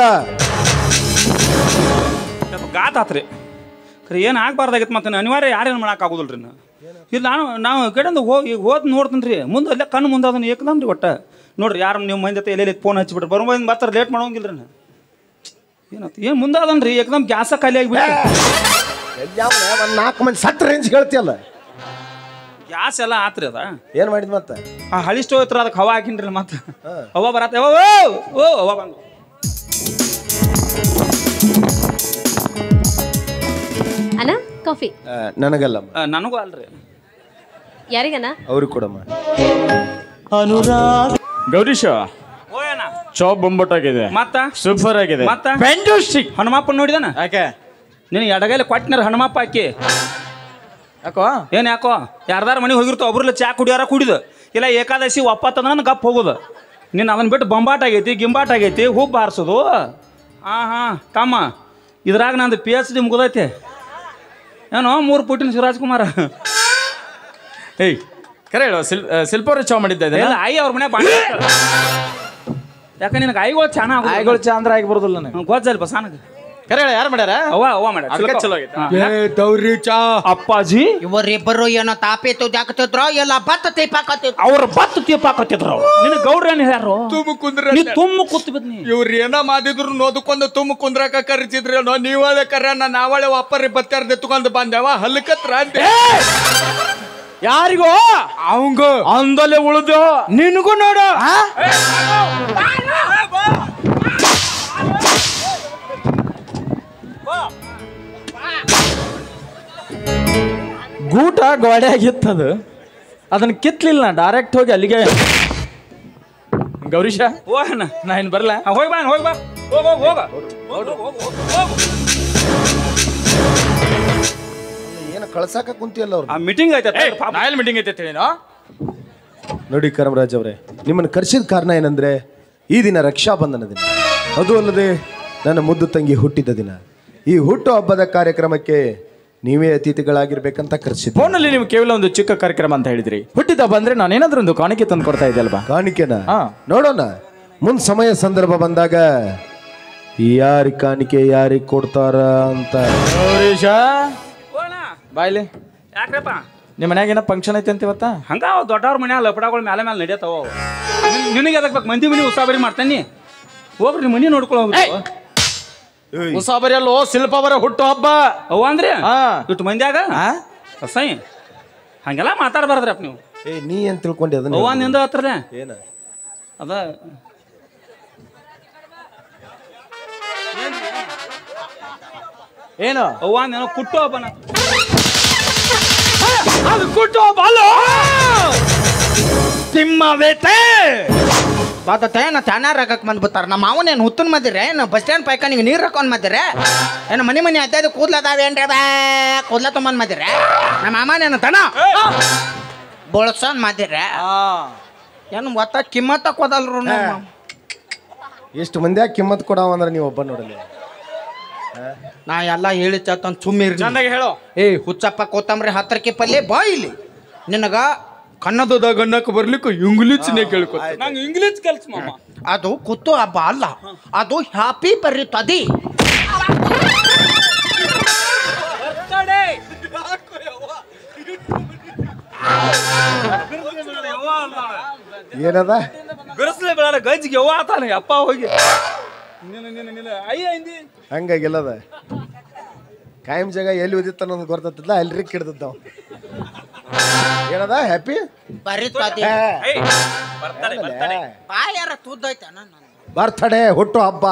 Speaker 3: ಗಾತ್ ಆತ್ರಿ ಖರೆ ಏನು ಆಗ್ಬಾರ್ದಾಗಿತ್ತು ಮತ್ತೆ ಅನಿವಾರ್ಯ ಯಾರೇನು ಮಾಡಕ್ ಆಗುದಿಲ್ರಿ ನಾ ಇಲ್ಲ ನಾನು ನಾವು ಕಡೆಯಿಂದ ಹೋಗಿ ಈಗ ಹೋದ್ ನೋಡ್ತೀನಿ ರೀ ಮುಂದೆ ಅಲ್ಲೇ ಕಣ್ಣು ಮುಂದೆ ಅದನ್ನ ಏಕದಮ್ ರೀ ಒಟ್ಟ ನೋಡ್ರಿ ಯಾರು ನೀವು ಮಂದಿ ಜೊತೆ ಎಲ್ಲೆಲ್ಲಿ ಫೋನ್ ಹಚ್ಚಿಬಿಟ್ರಿ ಬರೋ ಬಂದು ಬರ್ತಾರೆ ಲೇಟ್ ಮಾಡೋಂಗಿಲ್ಲ ರೀ ನಾ ಏನಂತ ಏನು ಮುಂದೆ ಅದನ್ರಿ ಏಕದಮ್ ಗ್ಯಾಸ ಖಾಲಿ ಆಗಿಬಿಟ್ಟು
Speaker 2: ಒಂದು ನಾಲ್ಕು ಮಂದಿ ಸತ್ ರೇಂಜ್ ಹೇಳ್ತಿಯಲ್ಲ
Speaker 3: ಗ್ಯಾಸ್ ಎಲ್ಲ ಆತ್ರಿ ಅದ
Speaker 2: ಏನ್ ಮಾಡಿದ್ ಮತ್ತೆ
Speaker 3: ಆ ಹಳಿ ಸ್ಟೋವ್ ಐತ್ರ ಅದಕ್ಕೆ ಹವಾ ಹಾಕಿನ್ರಿ ಮತ್ತೆ ಹವಾ ಬರತ್ತೆ ಹವಾ ಓ ಓ ಹವಾ ಬಂದು
Speaker 8: ಅಣ್ಣ ಕಾಫಿ
Speaker 2: ಆ, ನನಗಲ್ಲಮ್ಮ
Speaker 3: ಆ, ನನಗೂ ಅಲ್ರಿ
Speaker 8: ಯಾರಿಗಣ್ಣ
Speaker 2: ಅವ್ರಿಗೆ ಕೊಡಮ್ಮ
Speaker 6: ಗೌರೀಶ
Speaker 3: ಓ ಏನ
Speaker 6: ಚಾಪ್ ಬೊಂಬಟ್ಟಾಗಿದೆ
Speaker 3: ಮತ್ತ
Speaker 6: ಸೂಪರ್ ಆಗಿದೆ
Speaker 3: ಮತ್ತ?
Speaker 6: ಫ್ಯಾಂಟಾಸ್ಟಿಕ್
Speaker 3: ಹನುಮಪ್ಪ ನೋಡಿದಾನ
Speaker 6: ಯಾಕೆ
Speaker 3: ನಿನಗೆ ಎಡಗೈಲಿ ಕೊಟ್ಟಿನಾರ ಹನುಮಪ್ಪ ಹಾಕಿ
Speaker 6: ಯಾಕೋ
Speaker 3: ಏನ್ ಯಾಕೋ ಯಾರ್ದಾರ ಮನೆಗೆ ಹೋಗಿರ್ತಾವ ಒಬ್ರಲ್ಲ ಚಾ ಕುಡಿಯಾರ ಕುಡಿದು ಇಲ್ಲ ಏಕಾದಶಿ ಒಪ್ಪತ್ತಂದ್ರೆ ಗಪ್ ಹೋಗೋದು ನಿನ್ನ ಅದನ್ನ ಬಿಟ್ಟು ಬೊಂಬಾಟ್ ಆಗೈತಿ ಗಿಂಬಾಟ್ ಆಗೈತಿ ಹುಬ್ಬು ಹಾರಿಸೋದು ಹಾಂ ಹಾಂ ತಮ್ಮ ಇದ್ರಾಗ ನಂದು ಪಿ ಎಚ್ ಡಿ ಮುಗ್ದೈತೆ ಏನೋ ಮೂರು ಪುಟಿನ ಶಿವರಾಜ್ಕುಮಾರ
Speaker 6: ಏಯ್ ಕರೆ ಹೇಳು ಶಿಲ್ ಶಿಲ್ಪವ್ರ ಚಾವ್ ಮಾಡಿದ್ದ ಇದನ್ನ?
Speaker 3: ಎಲ್ಲ ಆಯಿ ಅವ್ರ ಮನೆ ಬಾಂಡ ಯಾಕೆ ನಿನಗೆ ಆಯಿಗಳು ಚೆನ್ನಾಗಿ
Speaker 6: ಆಯ್ಗಳು ಚಾಂದ್ರ ಆಗಿ ಬರೋದಿಲ್ಲ ನನಗೆ
Speaker 3: ಗೊತ್ತಲ್ಪ ಸಾನಗ
Speaker 6: ಕರೆ ಹೇಳು ಯಾರು ಮಾಡ್ಯಾರ
Speaker 3: ಅವ್ವ ಅವ್ವ ಮಾಡ
Speaker 6: ಅದಕ್ಕೆ ಚಲೋ ಆಗೈತೆ.
Speaker 5: ದೌರಿ ಚಾ
Speaker 3: ಅಪ್ಪಾಜಿ
Speaker 5: ಇವರಿಬ್ಬರು ಏನೋ ತಾಪೇತು ಜಾಕತಿದ್ರು ಎಲ್ಲ ಬತ್ತ ತೀಪಾಕತ್ತಿದ್ರು
Speaker 3: ಅವ್ರ ಬತ್ತು ತೀಪಾಕತ್ತಿದ್ರು ಅವ್ರು ನಿನ್ನ ಗೌಡ್ರ ಏನು ಹೇಳ್ಯಾರು
Speaker 5: ತುಂಬ ಕುಂದ್ರ
Speaker 3: ನೀ ತುಂಬ ಕೂತ್ ಬಿದ್ನಿ
Speaker 5: ಇವ್ರು ಏನ ಮಾಡಿದ್ರು ನೋದಕೊಂಡು ತುಂಬ ಕುಂದ್ರಾಕ ಕರಿತಿದ್ರೇನೋ ನೀವಳೆ ಕರ್ಯ ನಾವಳೆ ವಾಪರಿ ಬತ್ತಾರ್ದೆ ತಗೊಂಡು ಬಂದೆವ ಹಲ್ಕತ್ರ ಅಂದೆ
Speaker 6: ಯಾರಿಗೋ
Speaker 5: ಅವಂಗ
Speaker 6: ಅಂದಲ್ಲೇ ಉಳಿದು
Speaker 5: ನಿನಗೂ ನೋಡು
Speaker 6: ಗೂಟ ಗೋಡೆ ಆಗಿತ್ತದು ಅದನ್ನ ಕಿತ್ಲಿಲ್ಲ ಡೈರೆಕ್ಟ್ ಹೋಗಿ ಅಲ್ಲಿಗೆ ಗೌರೀಶ
Speaker 3: ಓ ಅಣ್ಣ
Speaker 6: ನಾ ಇನ್ ಬರಲ್ಲ
Speaker 3: ಹೋಗಿ ಬಾ ಹೋಗಿ ಬಾ ಹೋಗ ಹೋಗ ಹೋಗ
Speaker 2: ಏನು ಕಳ್ಸಾಕ ಕುಂತಿಯಲ್ಲ ಅವ್ರು
Speaker 3: ಆ ಮೀಟಿಂಗ್ ಐತೆ ಪಾಪ
Speaker 6: ನಾ ಎಲ್ಲಿ ಮೀಟಿಂಗ್ ಐತೆ ಹೇಳೇನೋ
Speaker 2: ನೋಡಿ ಕರಮರಾಜ್ ಅವರೇ ನಿಮ್ಮನ್ನು ಕರೆಸಿದ ಕಾರಣ ಏನಂದ್ರೆ ಈ ದಿನ ರಕ್ಷಾಬಂಧನ ದಿನ ಅದು ಅಲ್ಲದೆ ನನ್ನ ಮುದ್ದು ತಂಗಿ ಹುಟ್ಟಿದ ದಿನ ಈ ಹುಟ್ಟು ಹಬ್ಬದ ಕಾರ್ಯಕ್ರಮಕ್ಕೆ ನೀವೇ ಅತಿಥಿಗಳಾಗಿರ್ಬೇಕಂತ ಕರೆಸಿದ್ದೆ
Speaker 6: ಫೋನಲ್ಲಿ ನೀವು ಕೇವಲ ಒಂದು ಚಿಕ್ಕ ಕಾರ್ಯಕ್ರಮ ಅಂತ ಹೇಳಿದ್ರಿ ಹುಟ್ಟಿದ ಬಂದ್ರೆ ನಾನು ಏನಾದ್ರೂ ಒಂದು ಕಾಣಿಕೆ ತಂದು ಕೊಡ್ತಾ ಇದ್ದೆ ಅಲ್ವಾ
Speaker 2: ಕಾಣಿಕೆನ
Speaker 6: ಹಾ.
Speaker 2: ನೋಡೋಣ ಮುಂದ್ ಸಮಯ ಸಂದರ್ಭ ಬಂದಾಗ ಯಾರಿ ಕಾಣಿಕೆ ಯಾರಿಗೆ ಕೊಡ್ತಾರ ಅಂತ
Speaker 6: ಗೌರೀಶ
Speaker 3: ಓಣ
Speaker 6: ಬಾಯ್ಲಿ
Speaker 3: ಯಾಕ್ರಪ್ಪ
Speaker 6: ನಿಮ್ಮ ಮನ್ಯಾಗ ಏನೋ ಫಂಕ್ಷನ್ ಐತೆ ಅಂತ ಇವತ್ತ
Speaker 3: ಹಂಗ ಅವ್ ದೊಡ್ಡವ್ರ ಮನ್ಯಾಗ ಲಪಡಗಳು ಮೇಲೆ ಮೇಲೆ ನಡೆಯತಾವ ಅವು. ನಿನ್- ನಿನಗೆ ಅದಕ್ಕೆ ಬೇಕು ಮಂದಿ ಮನಿ ಉಸಾಬರಿ ಮಾಡ್ತಾನಿ ಹೋಗ್ರಿ ನಿಮ್ಮ ಮನಿ ನೋಡ್ಕೊಳ್ಳೋ
Speaker 6: ಉಸಾಬರಿ ಅಲ್ಲೋ ಶಿಲ್ಪ ಅವರ ಹುಟ್ಟು ಹಬ್ಬ
Speaker 3: ಅವ ಅಂದ್ರೆ
Speaker 6: ಹಾ.
Speaker 3: ಇಟ್ಟು ಮಂದ್ಯಾಗ ಸೈ ಹಂಗೆಲ್ಲ ಮಾತಾಡಬಾರ್ದ್ರಪ್ಪ ನೀವು
Speaker 2: ಏ ನೀ ಏನ್ ತಿಳ್ಕೊಂಡೆ ಅದನ್ನ
Speaker 3: ಅವ್ವ ನಿಂದ ಹತ್ರಲೆ
Speaker 2: ಏನ
Speaker 3: ಅದ
Speaker 6: ಏನು
Speaker 3: ಅವ್ವ ನೀನು ಕುಟ್ಟು ಹಬ್ಬನ
Speaker 6: ಅದು ಕುಟ್ಟು ಹಬ್ಬ ಅಲ್ಲೋ ತಿಮ್ಮವೇತೆ
Speaker 5: ಬಾತತ್ತೆ ನಾ ತಾನಾರ ಹಾಕಕ್ ಬಂದ್ಬಿಡ್ತಾರ ನಮ್ಮ ಮಾವನೇನು ಹುತ್ತನ್ ಮದಿರೆ ಏನು ಬಸ್ ಸ್ಟ್ಯಾಂಡ್ ಪೈಕಾನಿಗೆ ನೀರು ಹಾಕೊಂಡ್ ಮದಿರೆ ಏನು ಮನೆ ಮನೆ ಅದ್ದಾದ ಕೂದ್ಲದಾವೇನ್ರಿ ಬಾ ಕೂದ್ಲ ತೊಗೊಂಡ್ ಮದಿರೆ ನಮ್ಮ ಮಾಮನೇನು ತನ ಬಳಸನ್ ಮದಿರೆ ಏನು ಒತ್ತ ಕಿಮ್ಮತ್ತ ಕೊದಲ್ರು ನಮ್ಮ
Speaker 2: ಎಷ್ಟು ಮಂದ್ಯಾಗ ಕಿಮ್ಮತ್ ಕೊಡವ ಅಂದ್ರೆ ನೀವು ಒಬ್ಬ ನೋಡಲಿ
Speaker 5: ನಾ ಎಲ್ಲ ಹೇಳಿ ಚತ್ತಂತ ಸುಮ್ಮಿರಿ
Speaker 6: ಚಂದಾಗಿ ಹೇಳು
Speaker 5: ಏ ಹುಚ್ಚಪ್ಪ ಕೊತ್ತಂಬರಿ ಹತ್ತರಕ್ಕೆ ಪಲ್ಲೆ ಬಾ ಇಲ್ಲಿ ನಿನಗ ಕನ್ನಡದಾಗ ಅನ್ನಕ್ಕೆ ಬರ್ಲಿಕ್ಕೆ ಇಂಗ್ಲೀಷ್ನೇ ಕೇಳ್ಕೊ
Speaker 3: ನಂಗೆ ಇಂಗ್ಲೀಷ್ ಕಲ್ಸ್ ಮಾಮ
Speaker 5: ಅದು ಕುತ್ತು ಹಬ್ಬ ಅಲ್ಲ ಅದು ಹ್ಯಾಪಿ ಬರೀತದಿ
Speaker 2: ಏನದ
Speaker 3: ಬಿಡಿಸ್ಲೇ ಬೇಡ ಗಂಜಿಗೆ ಯವ್ವ ಆತಾನೆ ಅಪ್ಪ ಹೋಗಿ ನಿನ್ನ ನಿನ್ನ ನಿನ್ನ ಅಯ್ಯ ಹಿಂದಿ
Speaker 2: ಹಂಗಾಗಿಲ್ಲದ ಕಾಯಂ ಜಾಗ ಎಲ್ಲಿ ಉದಿತ್ತ ಅನ್ನೋದು ಗೊತ್ತತ್ತಿಲ್ಲ ಎಲ್ರಿ ಕಿಡ್ದದ್ದು ನಾವು ಏನದ ಹ್ಯಾಪಿ
Speaker 5: ಬರೀತದಿ
Speaker 3: ಏಯ್, ಬರ್ತಾಳೆ ಬರ್ತಾಳೆ
Speaker 5: ಬಾಯಾರ ತುದ್ದೈತೆ ನನ್ನ
Speaker 2: ಬರ್ತಡೇ ಹುಟ್ಟು ಹಬ್ಬ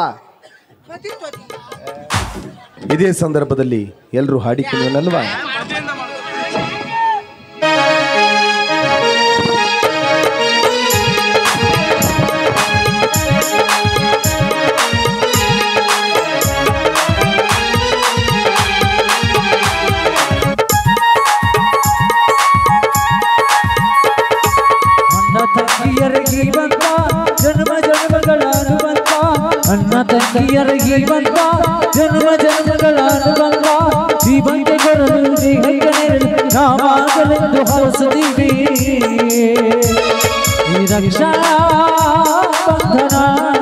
Speaker 2: ಇದೇ ಸಂದರ್ಭದಲ್ಲಿ ಎಲ್ಲರೂ ಹಾಡಿಕೊಳ್ಳೋಣಲ್ವಾ
Speaker 4: ಅಣ್ಣ ತಂಗಿಯರಿಗೆ ಬಂದ ಜನ್ಮ ಜನ್ಮಗಳ ಅನುಬಂಧ ಅಣ್ಣ ತಂಗಿಯರಿಗೆ ಬಂದ ಜನ್ಮ ಜನ್ಮಗಳ ಅನುಬಂಧ ಜೀವಂತಗಳನ್ನು ದೇಹಕ್ಕೆ ನೆರಳು ನಾವಾಗಲೆಂದು ಹರಸುತ್ತೀವಿ ಈ ರಕ್ಷಾ ಬಂಧನ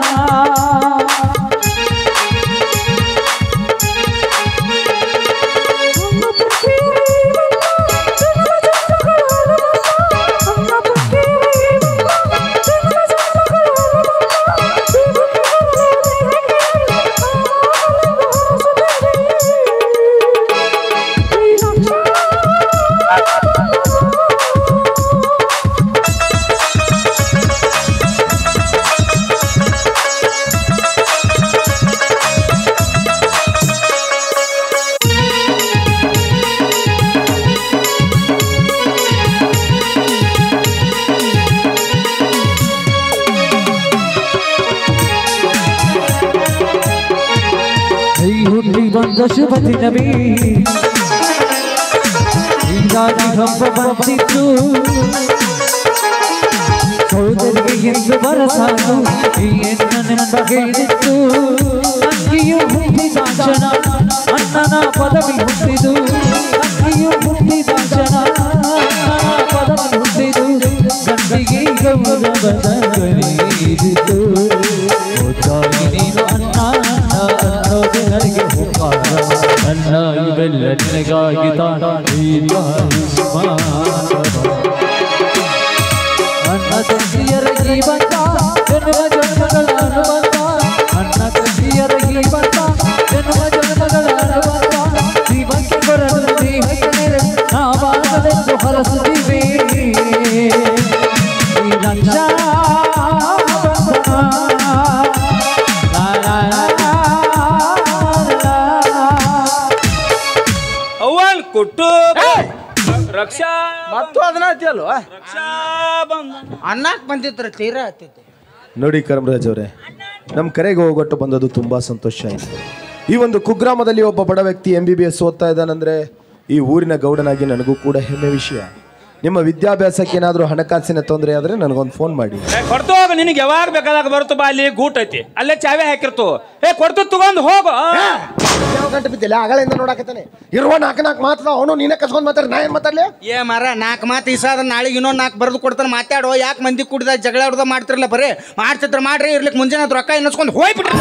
Speaker 4: ಕೈ ಹುಟ್ಟಿ ಬಂದ ಶುಭ ದಿನವೇ ಹೀಗಾಗಿ ಹಬ್ಬ ಬಂದಿತ್ತು ಸೋದರಿಗೆ ಎಂದು ಬರಸಾನು ಈ ಎನ್ನ ನೆನಪ ಹೇಳಿತ್ತು ಅಂಗಿಯು ಹುಟ್ಟಿದಾಕ್ಷಣ ಅಣ್ಣನ ಪದವಿ ಹುಟ್ಟಿದು ತಂಗಿಯು ಹುಟ್ಟಿದಾಕ್ಷಣ ಅಣ್ಣನ ಪದವಿ ಹುಟ್ಟಿದು ಗಂಡಿಗೆ ಗೌರವದ ಗರೀದಿತು ಮುದ್ದಾಗಿ ನೀನು ಅಣ್ಣ ಅಣ್ಣ ಅನ್ನೋದು ನನಗೆ ಹುಮ್ಮಾರ ಅಣ್ಣ ಇವೆಲ್ಲ ನಿನಗಾಗಿ ತಾಣ ಅಣ್ಣ ತಂಗಿಯರ ಜೀವಂತ ಜನ್ಮ ಜನ್ಮಗಳ ಅನುಬಂಧ ಅಣ್ಣ ತಂಗಿಯರ ಜೀವಂತ ಜನ್ಮ ಜನ್ಮಗಳ ಅನುಬಂಧ ಜೀವಕ್ಕೆ ಬರಲು ದೇಹಕ್ಕೆ ನೆರೆ ನಾವಾಗಲೆಂದು ಹರಸುತ್ತೀವಿ ಈ ರಕ್ಷಾ ಬಂಧನ. ಲಾ ಲಾ ಲಾ ಲಾ ಲಾ.
Speaker 3: ಅವಲ್ ಕೊಟ್ಟು ರಕ್ಷಾ
Speaker 5: ಮತ್ತು ಅದನ್ನ ಹತ್ತಿಯಲ್ವ
Speaker 3: ರಕ್ಷಾ ಬಂಧನ
Speaker 5: ಅನ್ನಕ್ಕೆ ಬಂದಿದ್ರೆ ತೀರಾ ಹತ್ತಿತ್ತು
Speaker 2: ನೋಡಿ ಕರಮರಾಜ್ ಅವರೇ ನಮ್ಮ ಕರೆಗೆ ಹೋಗೊಟ್ಟು ಬಂದದ್ದು ತುಂಬಾ ಸಂತೋಷ ಆಯಿತು ಈ ಒಂದು ಕುಗ್ರಾಮದಲ್ಲಿ ಒಬ್ಬ ಬಡ ವ್ಯಕ್ತಿ ಎಂ ಬಿ ಬಿ ಎಸ್ ಓದ್ತಾ ಇದ್ದಾನಂದ್ರೆ ಈ ಊರಿನ ಗೌಡನಾಗಿ ನನಗೂ ಕೂಡ ಹೆಮ್ಮೆ ವಿಷಯ ನಿಮ್ಮ ವಿದ್ಯಾಭ್ಯಾಸಕ್ಕೆ ಏನಾದರೂ ಹಣಕಾಸಿನ ತೊಂದರೆ ಆದರೆ ನನಗೊಂದು ಫೋನ್ ಮಾಡಿ
Speaker 3: ಏ ಕೊಡ್ತು ಹೋಗು ನಿನಗೆ ಯಾವಾಗ ಬೇಕಾದಾಗ ಬರುತ್ತ ಬಾ ಅಲ್ಲಿ ಗೂಟ್ ಐತಿ ಅಲ್ಲೇ ಚಾವೆ ಹಾಕಿರ್ತು ಏ ಕೊಡ್ತು ತಗೊಂಡು ಹೋಗು
Speaker 2: ಯಾವ ಗಂಟೆ ಬಿದ್ದಿಲ್ಲ ಆಗಳಿಂದ ನೋಡಾಕತ್ತಾನೆ ಇರುವ ನಾಲ್ಕು ನಾಲ್ಕು ಮಾತ್ರ ಅವನು ನೀನೇ ಕಸ್ಕೊಂಡ್ ಮಾತಾಡಿ ನಾ ಏನು ಮಾತಾಡ್ಲಿ
Speaker 5: ಏ ಮರ ನಾಲ್ಕು ಮಾತು ಈಸಾದ ನಾಳೆಗೆ ಇನ್ನೊಂದು ನಾಲ್ಕು ಬರೆದು ಕೊಡ್ತಾನೆ ಮಾತಾಡೋ ಯಾಕೆ ಮಂದಿ ಕುಡ್ದ ಜಗಳ ಹೊಡ್ದ ಮಾಡ್ತಿರಲ್ಲ ಬರೀ ಮಾಡ್ತಿದ್ರ ಮಾಡ್ರಿ ಇರ್ಲಿಕ್ಕೆ ಮುಂಜಾನೆ ಅದು ರೊಕ್ಕ ಇನ್ನಿಸ್ಕೊಂಡು ಹೋಗ್ಬಿಟ್ರಿ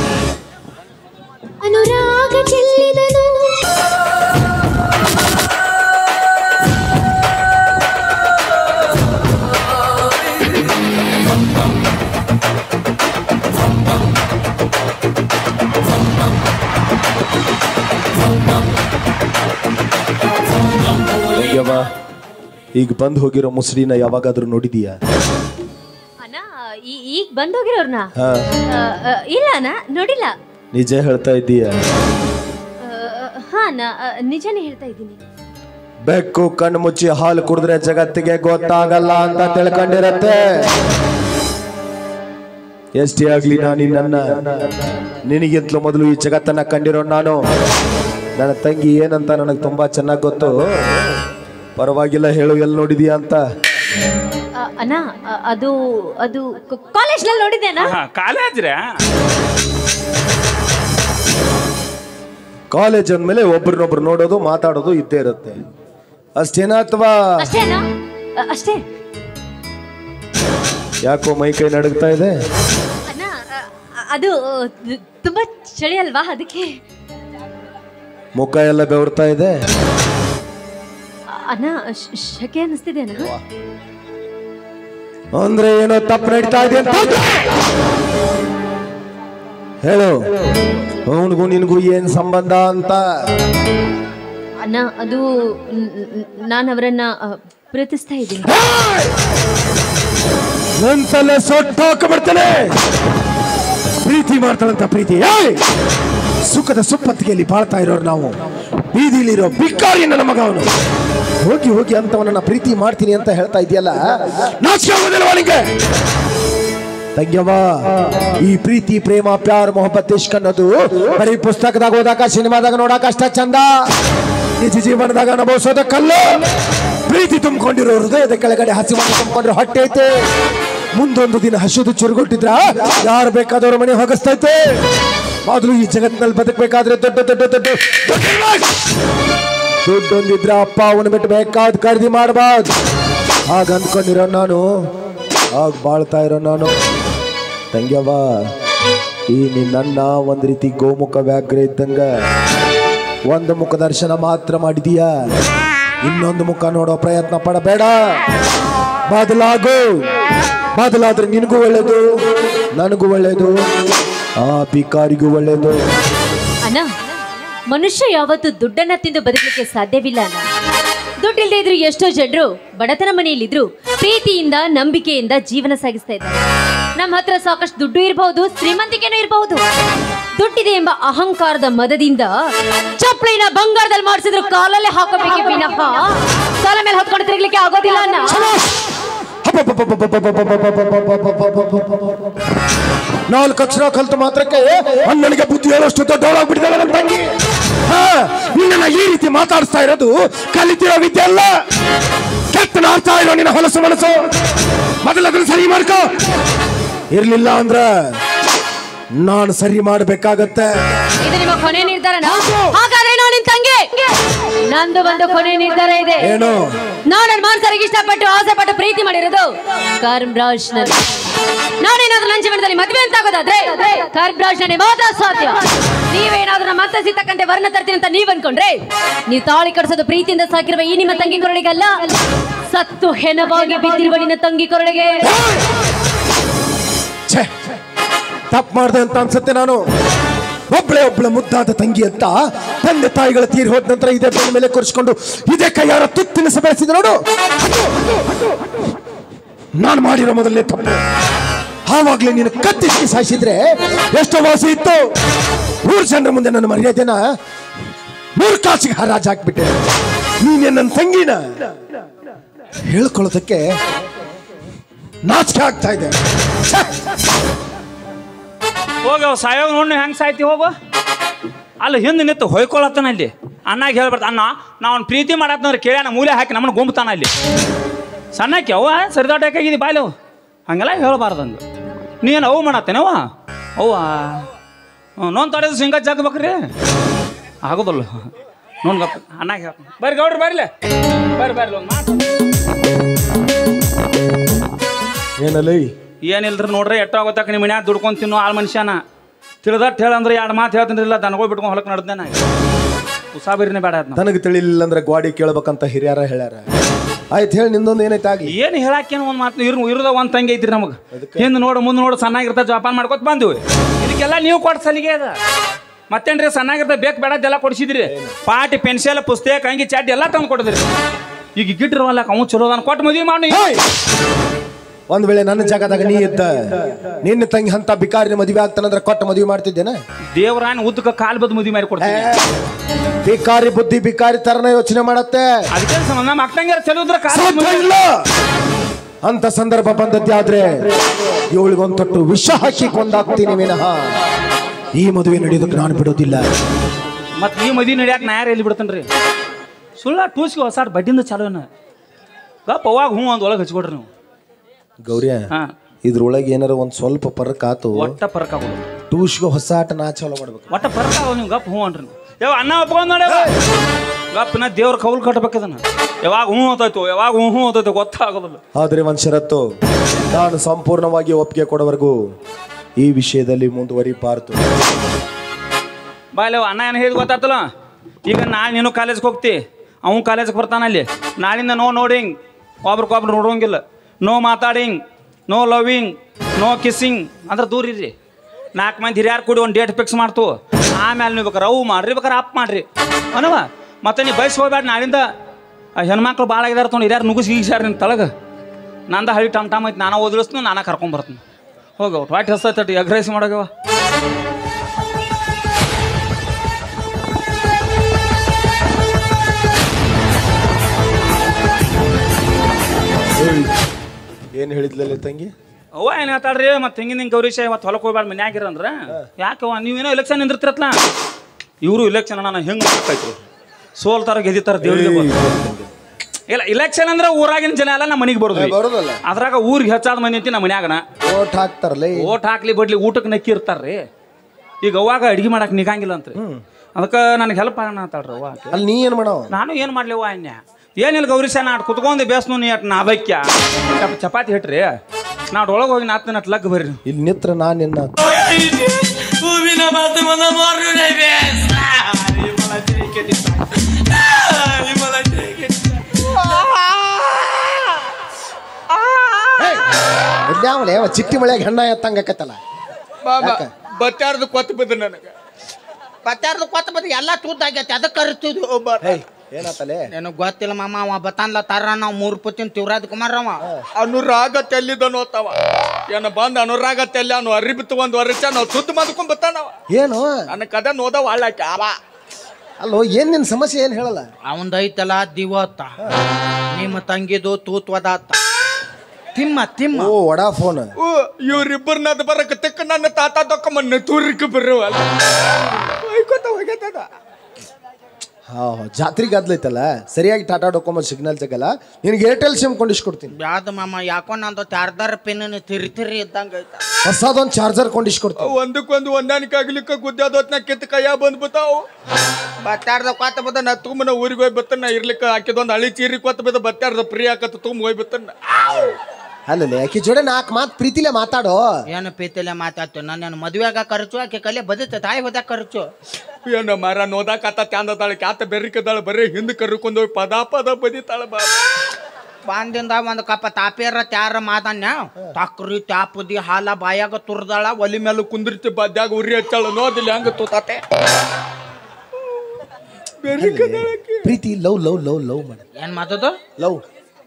Speaker 8: ಅನುರಾಗ ಚೆಲ್ಲಿದನು
Speaker 2: ಯವ್ವ ಈಗ ಬಂದು ಹೋಗಿರೋ ಮುಸ್ಲಿನ ಯಾವಾಗಾದ್ರೂ ನೋಡಿದೀಯಾ
Speaker 8: ಅಣ್ಣ ಈ- ಈಗ ಬಂದೋಗಿರೋರ್ನ
Speaker 2: ಹಾ
Speaker 8: ಇಲ್ಲ ಅಣ್ಣ ನೋಡಿಲ್ಲ
Speaker 2: ನಿಜ ಹೇಳ್ತಾ ಇದ್ದೀಯ
Speaker 8: ಆ, ಹಾ ಅಣ್ಣ ಆ, ನಿಜಾನೇ ಹೇಳ್ತಾ ಇದ್ದೀನಿ
Speaker 2: ಬೆಕ್ಕು ಕಣ್ಣು ಮುಚ್ಚಿ ಹಾಲು ಕುಡಿದ್ರೆ ಜಗತ್ತಿಗೆ ಗೊತ್ತಾಗಲ್ಲ ಅಂತ ತಿಳ್ಕೊಂಡಿರತ್ತೆ ಎಷ್ಟೇ ಆಗ್ಲಿ ನಾನು ನಿನ್ನ ನಿನಗಿಂತಲೂ ಮೊದಲು ಈ ಜಗತ್ತನ್ನ ಕಂಡಿರೋ ನಾನು ನನ್ನ ತಂಗಿ ಏನಂತ ನನಗೆ ತುಂಬಾ ಚೆನ್ನಾಗಿ ಗೊತ್ತು ಪರವಾಗಿಲ್ಲ ಹೇಳು ಎಲ್ಲಿ ನೋಡಿದೀಯ ಅಂತ
Speaker 8: ಆ, ಅಣ್ಣ ಆ, ಅದು ಅದು ಕಾಲೇಜ್ನಲ್ಲಿ ನೋಡಿದ್ದೆ ಅಣ್ಣ
Speaker 3: ಕಾಲೇಜ್ ರೀ
Speaker 2: ಕಾಲೇಜ್ ಅಂದ್ಮೇಲೆ ಒಬ್ರನ್ನೊಬ್ರು ನೋಡೋದು ಮಾತಾಡೋದು ಇದ್ದೇ ಇರುತ್ತೆ ಅಷ್ಟೇನಾ ಅಥವಾ
Speaker 8: ಅಷ್ಟೇ ಅಣ್ಣ ಆ, ಅಷ್ಟೇ
Speaker 2: ಯಾಕೋ ಮೈ ಕೈ ನಡುಗ್ತಾ ಇದೆ
Speaker 8: ಅಣ್ಣ ಆ, ಅದು ತು- ತುಂಬಾ ಚಳಿ ಅಲ್ವಾ ಅದಕ್ಕೆ
Speaker 2: ಮುಖ ಎಲ್ಲ ಬೆವರ್ತಾ ಇದೆ
Speaker 8: ಆ, ಅಣ್ಣ ಶ್- ಶಕೆ ಅನಿಸ್ತಿದೆ ಅಣ್ಣ
Speaker 2: ಅಂದ್ರೆ ಏನೋ ತಪ್ಪು ನಡೀತಾ ಇದೆ ಅಂತ ಹೇಳು ಅವನಿಗೂ ನಿನಗೂ ಏನ್ ಸಂಬಂಧ ಅಂತ
Speaker 8: ಅಣ್ಣ ಅದು ನಾನು ಅವರನ್ನ ಆ, ಪ್ರೀತಿಸ್ತಾ ಇದ್ದೀನಿ
Speaker 2: ಒಂದ್ಸಲ ಸೊಟ್ಟು ಹಾಕಬಿಡ್ತಾನೆ ಪ್ರೀತಿ ಮಾಡ್ತಾಳಂತ ಪ್ರೀತಿ ಏಯ್! ಸುಖದ ಸುಪ್ಪತ್ತಿಗೆಯಲ್ಲಿ ಬಾಳ್ತಾ ಇರೋರು ನಾವು ಬೀದಿಲಿರೋ ಬಿಕ್ಕಾರಿ ನನ್ನ ಮಗ ಅವನು ಹೋಗಿ ಹೋಗಿ ಅಂತವನನ್ನ ಪ್ರೀತಿ ಮಾಡ್ತೀನಿ ಅಂತ ಹೇಳ್ತಾ ಇದೆಯಲ್ಲ ನಾಚಿಕೆ ಆಗೋದಿಲ್ವಾ ನಿಂಗೆ ತಂಗ್ಯವ್ವ ಈ ಪ್ರೀತಿ ಪ್ರೇಮ ಪ್ಯಾರ್ ಮೊಹಬ್ಬತ್ ಇಷ್ಕ್ ಅನ್ನೋದು ಬರೀ ಪುಸ್ತಕದಾಗ ಓದಾಕ ಸಿನಿಮಾದಾಗ ನೋಡಾಕ ಅಷ್ಟ ಚಂದ ನಿಜ ಜೀವನದಾಗ ಅನುಭವಿಸೋದಕ್ಕಲ್ಲ ಪ್ರೀತಿ ತುಂಬಿಕೊಂಡಿರೋ ಹೃದಯದ ಕೆಳಗಡೆ ಹಸಿವನ್ನು ತುಂಬಿಕೊಂಡಿರೋ ಹೊಟ್ಟೆ ಐತೆ ಮುಂದೊಂದು ದಿನ ಹಸಿದು ಚುರುಗುಟ್ಟಿದ್ರ ಯಾರು ಬೇಕಾದವ್ರ ಮನೆ ಹೋಗಿಸ್ತೈತೆ ಮೊದಲು ಈ ಜಗತ್ತಿನಲ್ಲಿ ಬದುಕಬೇಕಾದ್ರೆ ದೊಡ್ಡ ದೊಡ್ಡ ದೊಡ್ಡ ದೊಡ್ಡ ದುಡ್ಡೊಂದಿದ್ರ ಅಪ್ಪ ಅವನು ಬಿಟ್ಟು ಬೇಕಾದ್ ಖರೀದಿ ಮಾಡಬಾರ್ದು ಹಾಗ ಅಂದ್ಕೊಂಡಿರೋ ನಾನು ಆಗ ಬಾಳ್ತಾ ಇರೋ ನಾನು ತಂಗ್ಯವ್ವ ಈ ನಿನ್ನ ಒಂದು ರೀತಿ ಗೋಮುಖ ವ್ಯಾಘ್ರ ಇದ್ದಂಗ ಒಂದು ಮುಖ ದರ್ಶನ ಮಾತ್ರ ಮಾಡಿದೀಯಾ ಇನ್ನೊಂದು ಮುಖ ನೋಡೋ ಪ್ರಯತ್ನ ಪಡಬೇಡ ಬದಲಾಗು ಬದಲಾದ್ರೆ ನಿನಗೂ ಒಳ್ಳೇದು ನನಗೂ ಒಳ್ಳೇದು ಆ ಭಿಕಾರಿಗೂ ಒಳ್ಳೇದು
Speaker 8: ಅಣ್ಣ ಮನುಷ್ಯ ಯಾವತ್ತು ದುಡ್ಡನ್ನ ತಿಂದು ಬದುಕಲಿಕ್ಕೆ ಸಾಧ್ಯವಿಲ್ಲ ಅಣ್ಣ ದುಡ್ಡಿಲ್ಲದೆ ಇದ್ರು ಎಷ್ಟೋ ಜನರು ಬಡತನ ಮನೆಯಲ್ಲಿದ್ರು ಪ್ರೀತಿಯಿಂದ ನಂಬಿಕೆಯಿಂದ ಜೀವನ ಸಾಗಿಸ್ತಾ ಇದ್ದಾರೆ ನಮ್ಮ ಹತ್ರ ಸಾಕಷ್ಟು ದುಡ್ಡು ಇರಬಹುದು ಶ್ರೀಮಂತಿಕೆನೂ ಇರಬಹುದು ದುಡ್ಡಿದೆ ಎಂಬ ಅಹಂಕಾರದ ಮದದಿಂದ ಚಪ್ಪಲಿನ ಬಂಗಾರದಲ್ಲಿ ಮಾಡಿಸಿದ್ರು ಕಾಲಲ್ಲೇ ಹಾಕೋಬೇಕೆ ವಿನಃ ಕಾಲ ಮೇಲೆ ಹೊತ್ಕೊಂಡು ತಿರ್ಗ್ಲಿಕ್ಕೆ ಆಗೋದಿಲ್ಲ ಅಣ್ಣ
Speaker 2: ನಾಲ್ಕು ಅಕ್ಷರ ಕಲ್ತು ಮಾತ್ರಕ್ಕೆ ಅಣ್ಣನಿಗೆ ಬುದ್ಧಿ ಹೇಳೋಷ್ಟು ದೊಡ್ಡವಳಾಗ್ಬಿಟ್ಟಿದ್ದಾಳೆ ನನ್ನ ತಂಗಿ ಹಾ, ನಿನ್ನನ್ನ ಈ ರೀತಿ ಮಾತಾಡಿಸ್ತಾ ಇರೋದು ಕಲಿತಿರೋ ವಿದ್ಯೆ ಅಲ್ಲ ಕೆಟ್ಟ ನಾಡ್ತಾ ಇರೋ ನಿನ್ನ ಹೊಲಸು ಮನಸ್ಸು ಮೊದಲದನ್ನ ಸರಿ ಮಾಡ್ಕೋ ಇರ್ಲಿಲ್ಲ ಅಂದ್ರ ನಾನು ಸರಿ ಮಾಡ್ಬೇಕಾಗತ್ತೆ
Speaker 8: ಇದು ನಿಮ್ಮ ಕೊನೆ ನಿರ್ಧಾರನ ಹಾಗಾದ್ರೆ ನಾನು ನಿನ್ ತಂಗಿ ನಂದು ಒಂದು ಕೊನೆ ನಿರ್ಧಾರ ಇದೆ
Speaker 2: ಏನು
Speaker 8: ನಾನು ನನ್ನ ಮನ್ಸರಿಗೆ ಇಷ್ಟಪಟ್ಟು ಆಸೆ ಪಟ್ಟು ಪ್ರೀತಿ ಮಾಡಿರೋದು ಕರ್ಮ್ರಾಜ್ ನಲ್ಲಿ ನಾನೇನಾದ್ರೂ ನನ್ನ ಜೀವನದಲ್ಲಿ ಮದುವೆ ಅಂತ ಆಗೋದಾದ್ರೆ ಕರ್ಮ್ರಾಜ್ ನಲ್ಲಿ ಮಾತ್ರ ಸಾಧ್ಯ ನೀವೇನಾದ್ರೂ ನಮ್ಮ ಮತ್ತೆ ಸಿಗ್ತಕ್ಕಂತೆ ವರ್ಣ ತರ್ತೀನಿ ಅಂತ ನೀವ್ ಅನ್ಕೊಂಡ್ರೆ ನೀವು ತಾಳಿ ಕಟ್ಸೋದು ಪ್ರೀತಿಯಿಂದ ಸಾಕಿರುವ ಈ ನಿಮ್ಮ ತಂಗಿ ಕೊರಳಿಗಲ್ಲ ಸತ್ತು ಹೆಣವಾಗಿ ಬಿದ್ದಿರುವ ನಿನ್ನ ತಂಗಿ ಕೊರಳಿಗೆ
Speaker 2: ಛೇ ತಪ್ಪು ಮಾಡ್ದೆ ಅಂತ ಅನ್ಸುತ್ತೆ ನಾನು ಒಬ್ಳೆ ಒಬ್ಳ ಮುದ್ದಾದ ತಂಗಿ ಅಂತ ತಂದೆ ತಾಯಿಗಳ ತೀರಿ ಹೋದ ನಂತರ ಇದೇ ಬೆನ್ನ ಮೇಲೆ ಕೂರಿಸ್ಕೊಂಡು ಇದೇ ಕೈಯಾರ ತುತ್ತಿನಿಸ ಬೆಳೆಸಿದ ನೋಡು ನಾನು ಮಾಡಿರೋ ಮೊದಲನೇ ತಪ್ಪು ಆವಾಗ್ಲೇ ನೀನು ಕತ್ತಿಸಿ ಸಾಯಿಸಿದ್ರೆ ಎಷ್ಟೋ ವಾಸಿ ಇತ್ತು ಮೂರು ಜನರ ಮುಂದೆ ನನ್ನ ಮರ್ಯಾದೆನ ಮೂರು ಕಾಸಿಗೆ ಹರಾಜ್ ಹಾಕ್ಬಿಟ್ಟೆ ನೀನೆ ನನ್ನ ತಂಗಿನ ಹೇಳ್ಕೊಳ್ಳೋದಕ್ಕೆ ನಾಚಿಕೆ ಆಗ್ತಾ ಇದೆ ಛೆ!
Speaker 3: ಹೋಗ ಸಾಯೋಗ ನೋಡಿ ಹೆಂಗ್ ಸಾಯ್ತಿ ಹೋಗು ಅಲ್ಲಿ ಹಿಂದೆ ನಿಂತು ಹೊಯ್ಕೊಳತ್ತಾನ ಅಲ್ಲಿ ಅನ್ನಾಗ ಹೇಳ್ಬಾರ್ದು ಅಣ್ಣ ನಾ ಅವ್ನ ಪ್ರೀತಿ ಮಾಡತ್ತಂದ್ರೆ ಕೇಳ್ಯಾನ ಮೂಲೆ ಹಾಕಿ ನಮ್ಮನ್ನ ಗುಂಬ್ತಾನ ಅಲ್ಲಿ ಸಣ್ಣಕ್ಕೆ ಅವ್ವ ಸರಿದಾಟಕ್ಕಾಗಿದ್ದಿ ಬಾಯ್ಲು ಹಂಗೆಲ್ಲ ಹೇಳ್ಬಾರ್ದು ಹಂಗೆ ನೀನು ಅವು ಮಾಡತ್ತೇನವ ಅವ್ವ ಹ್ಞೂ ನೋನ್ ತಡೆದು ಸಿಂಗ ಜಾಗಬೇಕ್ರಿ ಆಗೋದಲ್ಲ ನೋಡ್ ಗಪ್ಪ ಅನ್ನಾಗ ಹೇಳ ಬರ್ರಿ ಗೌಡ್ರಿ ಬರ್ಲಿ ಬರ್ರಿ ಬರ್ರಿ ಒಂದು ಮಾತು
Speaker 2: ಏನಲ್ಲೈ
Speaker 3: ಏನಿಲ್ರಿ ನೋಡ್ರಿ ಎಟ್ಟ ಆಗೋತಕ್ಕ ನಿಮ್ಮ ಮನ್ಯಾಗ ದುಡ್ಕೊಂಡು ತಿನ್ನೋ ಆಳ್ ಮನುಷ್ಯನ ತಿಳಿದಟ್ಟು ಹೇಳಂದ್ರೆ ಎರಡು ಮಾತು ಹೇಳ್ತೀನಿ ಇಲ್ಲ ದನಗಳು ಬಿಟ್ಕೊಂಡು ಹೊಲಕ್ಕೆ ನಡ್ದೆ ನಾ ಉಸಾಬರಿನೇ ಬೇಡ ಅದ್ನ
Speaker 2: ನನಗೆ ತಿಳಿಲಿಲ್ಲ ಅಂದ್ರೆ ಗ್ವಾಡಿ ಕೇಳ್ಬೇಕಂತ ಹಿರಿಯರ ಹೇಳ್ಯಾರ ಆಯ್ತು ಹೇಳಿ ನಿಂದೊಂದು ಏನೈತೆ ಆಗ್ಲಿ
Speaker 3: ಏನು ಹೇಳಕ್ಕೇನು ಒಂದು ಮಾತು ಇರ್ ಇರೋದ ಒಂದು ತಂಗಿ ಐತ್ರಿ ನಮಗೆ ಹಿಂದೆ ನೋಡು ಮುಂದೆ ನೋಡು ಸಣ್ಣಾಗಿರ್ತ ಜೋಪಾನ ಮಾಡ್ಕೊತ ಬಂದ್ವಿ ಇದಕ್ಕೆಲ್ಲ ನೀವು ಕೊಟ್ಟು ಸಲಿಗೆ ಅದ ಮತ್ತೇನ್ರಿ ಸಣ್ಣಾಗಿರ್ತ ಬೇಕು ಬೇಡದೆಲ್ಲ ಕೊಡಿಸಿದ್ರಿ ಪಾಟಿ ಪೆನ್ಸಿಲ್ ಪುಸ್ತಕ ಅಂಗಿ ಚಾಟಿ ಎಲ್ಲ ತಂದು ಕೊಡಿದ್ರಿ ಈಗ ಗಿಟ್ಟಿರವಲ್ಲ ಅವ್ನು ಚಲೋ ನಾನು ಕೊಟ್ಟು ಮದುವೆ ಮಾಡಿ
Speaker 2: ಹೇಯ್! ಒಂದ್ ವೇಳೆ ನನ್ನ ಜಾಗದಾಗ ನೀ ಇದ್ದ ನಿನ್ನ ತಂಗಿ ಅಂತ ಬಿಕಾರಿನ ಮದುವೆ ಆಗ್ತಾನಂದ್ರೆ ಕೊಟ್ಟ ಮದುವೆ ಮಾಡ್ತಿದ್ದೇನೆ
Speaker 3: ದೇವ್ರಾಯನ ಉದ್ದಕ್ಕೆ ಕಾಲು ಬದ್ದು ಮದುವೆ ಮಾಡಿ ಕೊಡ್ತೀನಿ
Speaker 2: ಬಿಕಾರಿ ಬುದ್ಧಿ ಬಿಕಾರಿ ತರನ ಯೋಚನೆ ಮಾಡತ್ತೆ
Speaker 3: ಅದಕ್ಕೆ ಸಂಬಂಧ ನಮ್ಮ ಅಕ್ಕಂಗಾರ ಚಲೋ ಇದ್ರೆ ಕಾಲು
Speaker 2: ಸಾಧ್ಯ ಇಲ್ಲ ಅಂತ ಸಂದರ್ಭ ಬಂದದ್ದೇ ಆದ್ರೆ ಇವಳಿಗೊಂದು ತೊಟ್ಟು ವಿಷ ಹಾಕಿ ಕೊಂದಾಗ್ತೀನಿ ವಿನಃ ಈ ಮದುವೆ ನಡೆಯೋದಕ್ಕೆ ನಾನು ಬಿಡೋದಿಲ್ಲ
Speaker 3: ಮತ್ತೆ ಈ ಮದುವೆ ನಡ್ಯಾಕ ನಾ ಯಾರು ಎಲ್ಲಿ ಬಿಡ್ತೇನೆ ರೀ ಸುಳ್ಳ ಟೂಸ್ಗೆ ಹೊಸ ಬಡ್ಡಿಂದ ಚಾಲೋನ ಗಪ್ಪ ಅವಾಗ ಹ್ಞೂ ಒಂದು ಒಳಗೆ ಹಚ್ಕೊಡ್ರಿ ನೀವು
Speaker 2: ಗೌರಿಯ
Speaker 3: ಹಾಂ
Speaker 2: ಇದ್ರೊಳಗೆ ಏನಾರ ಒಂದ್ ಸ್ವಲ್ಪ ಪರಕ್ ಆತು
Speaker 3: ಒಟ್ಟ ಪರಕ್ ಆಗೋದು
Speaker 2: ಟೂಶ್ಗೆ ಹೊಸ ಆಟ ನಾ ಚಾಲೂ ಮಾಡ್ಬೇಕು
Speaker 3: ಒಟ್ಟ ಪರಕ್ ಆಗೋದು ನೀವು ಗಪ್ ಹ್ಞೂ ಅನ್ರಿ ನೀವು ಯಾವ ಅನ್ನ ಒಪ್ಕೊಂಡ್ ನೋಡಿ ಗಪ್ ನಾ ದೇವ್ರ ಕೌಲ್ ಕಟ್ಬೇಕದನ್ನ ಯಾವಾಗ ಹ್ಞೂ ಹೋತಾಯ್ತು ಯಾವಾಗ ಹ್ಞೂ ಹ್ಞೂ ಹೋತಾಯ್ತು ಗೊತ್ತಾಗೋದಿಲ್ಲ
Speaker 2: ಆದ್ರೆ ಒಂದ್ ಷರತ್ತು ನಾನು ಸಂಪೂರ್ಣವಾಗಿ ಒಪ್ಪಿಗೆ ಕೊಡೋವರೆಗೂ ಈ ವಿಷಯದಲ್ಲಿ ಮುಂದುವರಿಬಾರ್ದು
Speaker 3: ಬಾಯ್ಲೆ ಅಣ್ಣ ಏನು ಹೇಳಿದ್ ಗೊತ್ತಾತಲ್ಲ ಈಗ ನಾಳೆ ನೀನು ಕಾಲೇಜ್ಗೆ ಹೋಗ್ತಿ ಅವ್ನು ಕಾಲೇಜ್ಗೆ ಬರ್ತಾನ ಅಲ್ಲಿ ನಾಳಿಂದ ನೋ ನೋಡಿಂಗ್ ಒಬ್ರಿಗೊಬ್ರು ನೋಡೋಂಗಿಲ್ಲ ನೋ ಮಾತಾಡಿಂಗ್ ನೋ ಲವಿಂಗ್ ನೋ ಕಿಸ್ಸಿಂಗ್ ಅಂದ್ರೆ ದೂರ ಇರ್ರಿ ನಾಲ್ಕು ಮಂದಿ ಹಿರಿಯಾರು ಕೂಡಿ ಒಂದು ಡೇಟ್ ಫಿಕ್ಸ್ ಮಾಡ್ತು ಆಮೇಲೆ ನೀವು ಬೇಕಾರೆ ಅವು ಮಾಡ್ರಿ ಬೇಕಾರೆ ಅಪ್ ಮಾಡ್ರಿ ಅನ್ನವ ಮತ್ತೆ ನೀವು ಬಯಸ್ ಹೋಗ್ಬೇಡ ನಾಳಿಂದ ಆ ಹೆಣ್ಮಕ್ಳು ಭಾಳ ಆಗಿದಾರ ತೊಗೊಂಡು ಹಿರಿಯಾರು ನುಗ್ಗಿಸಿ ಗೀಗ್ಸ್ಯಾರ ನಿನ್ನ ತಳಗ ನಂದ ಹಳಿ ಟಮ್ ಟಮ್ ಐತಿ ನಾನು ಓದಿಸ್ತೀನಿ ನಾನು ಕರ್ಕೊಂಬರ್ತೀನಿ ಹೋಗವ ವಾಟ್ ಹಸ್ತೈತಿ ಎಗ್ ರೈಸ್ ಮಾಡೋಗವ
Speaker 2: ಏನ್ ಹೇಳಿದ್ಲಲ್ಲ ತಂಗಿ
Speaker 3: ಅವ್ವ ಏನು ಹೇಳ್ತಾಳ್ರಿ ಮತ್ತೆ ಹಿಂಗಿನ ಹಿಂಗೆ ಗೌರೀಶ ಇವತ್ತು ಹೊಲಕ್ಕೆ ಹೋಗ್ಬಾರ್ದು ಮನ್ಯಾಗಿರ ಅಂದ್ರೆ ಯಾಕವ್ವ ನೀವೇನೋ ಇಲೆಕ್ಷನ್ ನಿಂದಿರ್ತಿರತ್ಲ ಇವರು ಇಲೆಕ್ಷನ್ ನಾನು ಹೆಂಗೆ ಮಾಡ್ಬೇಕಾಯ್ತು ಸೋಲ್ತಾರ ಗೆದಿತಾರ ದೇವ್ರಿಗೆ ಗೊತ್ತು. ಇಲ್ಲ ಇಲೆಕ್ಷನ್ ಅಂದ್ರೆ ಊರಾಗಿನ ಜನ ಎಲ್ಲ ನಮ್ಮ ಮನೆಗೆ ಬರೋದು
Speaker 2: ಬರೋದಲ್ಲ
Speaker 3: ಅದ್ರಾಗ ಊರಿಗೆ ಹೆಚ್ಚಾದ ಮಂದಿ ಅಂತಿ ನಮ್ಮ ಮನ್ಯಾಗನ
Speaker 2: ಓಟ್ ಹಾಕ್ತಾರಲ್ಲ
Speaker 3: ಓಟ್ ಹಾಕ್ಲಿ ಬಡ್ಲಿ ಊಟಕ್ಕೆ ನಕ್ಕಿ ಇರ್ತಾರ್ರಿ ಈಗ ಅವಾಗ ಅಡ್ಗೆ ಮಾಡಕ್ ನಿಗಂಗಿಲ್ಲ ಅಂತ್ರಿ ಅದಕ್ಕೆ ನನಗೆ ಹೆಲ್ಪ್ ಆಗೋಣ ಅಂತಾಳ್ರಿ ಅವ್ವ ಆಕೆ.
Speaker 2: ಅಲ್ಲಿ ನೀ ಏನ್ ಮಾಡವ
Speaker 3: ನಾನು ಏನು ಮಾಡ್ಲಿವ ಅನ್ಯ ಏನಿಲ್ಲ ಗೌರೀಶ ನಾಟ್ ಕುತ್ಕೊಂಡು ಬೇಸ್ನು ನೀ ಅಟ್ ನಾದಕ್ಯ ಚಪ್- ಚಪಾತಿ ಹಿಟ್ರಿ ನಾಟ್ ಒಳಗೆ ಹೋಗಿ ನಾತ್ ನಟ್ ಲಗ್ ಬರ್ರಿ
Speaker 2: ಇಲ್ಲಿ ನಿತ್ರ ನಾನ್ ನಿನ್ನ ಇದ್ಯಾವಲೆ ಅವ ಚಿಟ್ಟಿ ಮಳೆಯಾಗ ಹೆಣ್ಣ ಎತ್ತಂಗಕತ್ತಲ್ಲ ಯಾಕ?
Speaker 5: ಬತ್ತಾರ್ದು ಕೊತ್ತ ಬಿದ್ದು ನನಗೆ ಬತ್ತಾರ್ದು ಕೊತ್ತ ಬಿದ್ದು ಎಲ್ಲ ತೂತಾಗೈತಿ ಅದಕ್ಕೆ ಕರಿತಿದ್ವು ಒಬ್ಬ
Speaker 2: ಹೇಯ್ ಏನಾತಲೆ
Speaker 5: ನನಗೆ ಗೊತ್ತಿಲ್ಲ ಮಾಮ ಅವ ಬತಾನ್ಲ ತಾರ ನಾವು ಮೂರು ಪುತ್ತಿನ ತಿವ್ರಾದ ಕುಮಾರ್ ಅವ ಅನುರಾಗ ತೆಲ್ಲಿದನು ಅತ್ತವ ಏನ ಬಂದ ಅನುರಾಗ ತೆಲ್ಲಿ ಅವನು ಅರಿಬಿತ್ತು ಒಂದು ವರ್ಷ ನಾವು ಸುತ್ತ ಮಾಡ್ಕೊಂಡ್ ಬತ್ತಾನವ
Speaker 2: ಏನು
Speaker 5: ನನ್ನ ಕದ ನೋದ ಒಳ್ಳಾಕ ಅವ
Speaker 2: ಅಲ್ಲೋ ಏನ್ ನಿನ್ ಸಮಸ್ಯೆ ಏನ್ ಹೇಳಲ್ಲ
Speaker 5: ಅವಂದ ಐತಲ್ಲ ದಿವತ್ತ ನಿಮ್ಮ ತಂಗಿದು ತೂತ್ವದಾತ ತಿಮ್ಮ ತಿಮ್ಮ
Speaker 2: ಓ ವಡಾ ಫೋನ್
Speaker 5: ಇವ್ರಿಬ್ಬರನ್ನ ಬರಕ ತೆಕ್ಕ ನನ್ನ ತಾತ ದೊಕ್ಕ ಮೊನ್ನೆ ತೂರಿಕ ಬರುವಲ್ಲ ಹೋಗ್ಯತದ
Speaker 2: ಹಾ ಜಾತ್ರೆ ಗದ್ಲೈತಲ್ಲ ಸರಿಯಾಗಿ ಟಾಟಾ ಡೊಕೊಮೊ ಸಿಗ್ನಲ್ ಸಿಗಲ್ಲ ನಿನಗೆ ಏರ್ಟೆಲ್ ಸಿಮ್ ಕೊಂಡಿಸ್ಕೊಡ್ತೀನಿ
Speaker 5: ಬ್ಯಾದ ಮಾಮ ಯಾಕೋ ನಂದು ಚಾರ್ಜರ್ ಪಿನ್ ತಿರಿ ತಿರಿ ಇದ್ದಂಗ ಐತ
Speaker 2: ಹೊಸದೊಂದು ಚಾರ್ಜರ್ ಕೊಂಡಿಸ್ಕೊಡ್ತೀನಿ
Speaker 3: ಒಂದಕ್ಕೊಂದು ಹೊಂದಾಣಿಕೆ ಆಗ್ಲಿಕ್ಕೆ ಗುದ್ದಾದೋತ್ನ ಕಿತ್ತ ಕೈಯ ಬಂದ್ಬಿಟ್ಟಾವು ಬತ್ತಾರ್ದ ಕೊತ್ತ ಬತ್ತ ನಾ ತುಂಬನ ಊರಿಗೆ ಹೋಗಿ ಬತ್ತನ ಇರ್ಲಿಕ್ಕೆ ಹಾಕಿದೊಂದು ಹಳಿ ಚೀರಿ ಕೊತ್ತ ಬತ್ತ ಬತ್ತಾರ್ದ ಪ್ರಿಯ ಆಕತ್ತ ತುಂಬ ಹೋಗಿ ಬತ್ತನ
Speaker 2: ಅಲ್ಲಲ್ಲಿ ಆಕಿ ಜೋಡೆ ನಾಲ್ಕು ಮಾತು ಪ್ರೀತಿಲೇ ಮಾತಾಡೋ
Speaker 5: ಏನು ಪ್ರೀತಿಲೆ ಮಾತಾಡ್ತು ನನ್ನ ಮದುವೆಗ ಖರ್ಚು ಆಕೆ ಕಲೆ ಬದುತ್ತ ತಾಯಿ ಹೋದಾಗ ಖರ್ಚು
Speaker 3: ಏನ ಮರ ನೋದಾಕತ್ತ ತ್ಯಾಂದತಾಳೆ ಕ್ಯಾತ ಬೆರ್ರಿಕದಾಳ ಬರೀ ಹಿಂದೆ ಕರ್ಕೊಂಡು ಹೋಗಿ ಪದ ಪದ ಬದಿತಾಳ ಬಾ
Speaker 5: ಬಾಂದಿಂದ ಒಂದು ಕಪ್ಪ ತಾಪಿಯರ ತ್ಯಾರ ಮಾದನ್ಯ ತಕ್ರಿ ತ್ಯಾಪುದಿ ಹಾಲ ಬಾಯಾಗ ತುರ್ದಾಳ
Speaker 3: ಒಲಿ ಮೇಲೆ ಕುಂದಿರ್ತಿ ಬದ್ಯಾಗ ಉರಿ ಹಚ್ಚಾಳ ನೋದಿಲ್ಲ ಹಂಗ ತೂತಾತೆ
Speaker 2: ಪ್ರೀತಿ ಲವ್ ಲವ್ ಲವ್ ಲವ್ ಮಾಡ
Speaker 5: ಏನ್ ಮಾತದು
Speaker 2: ಲವ್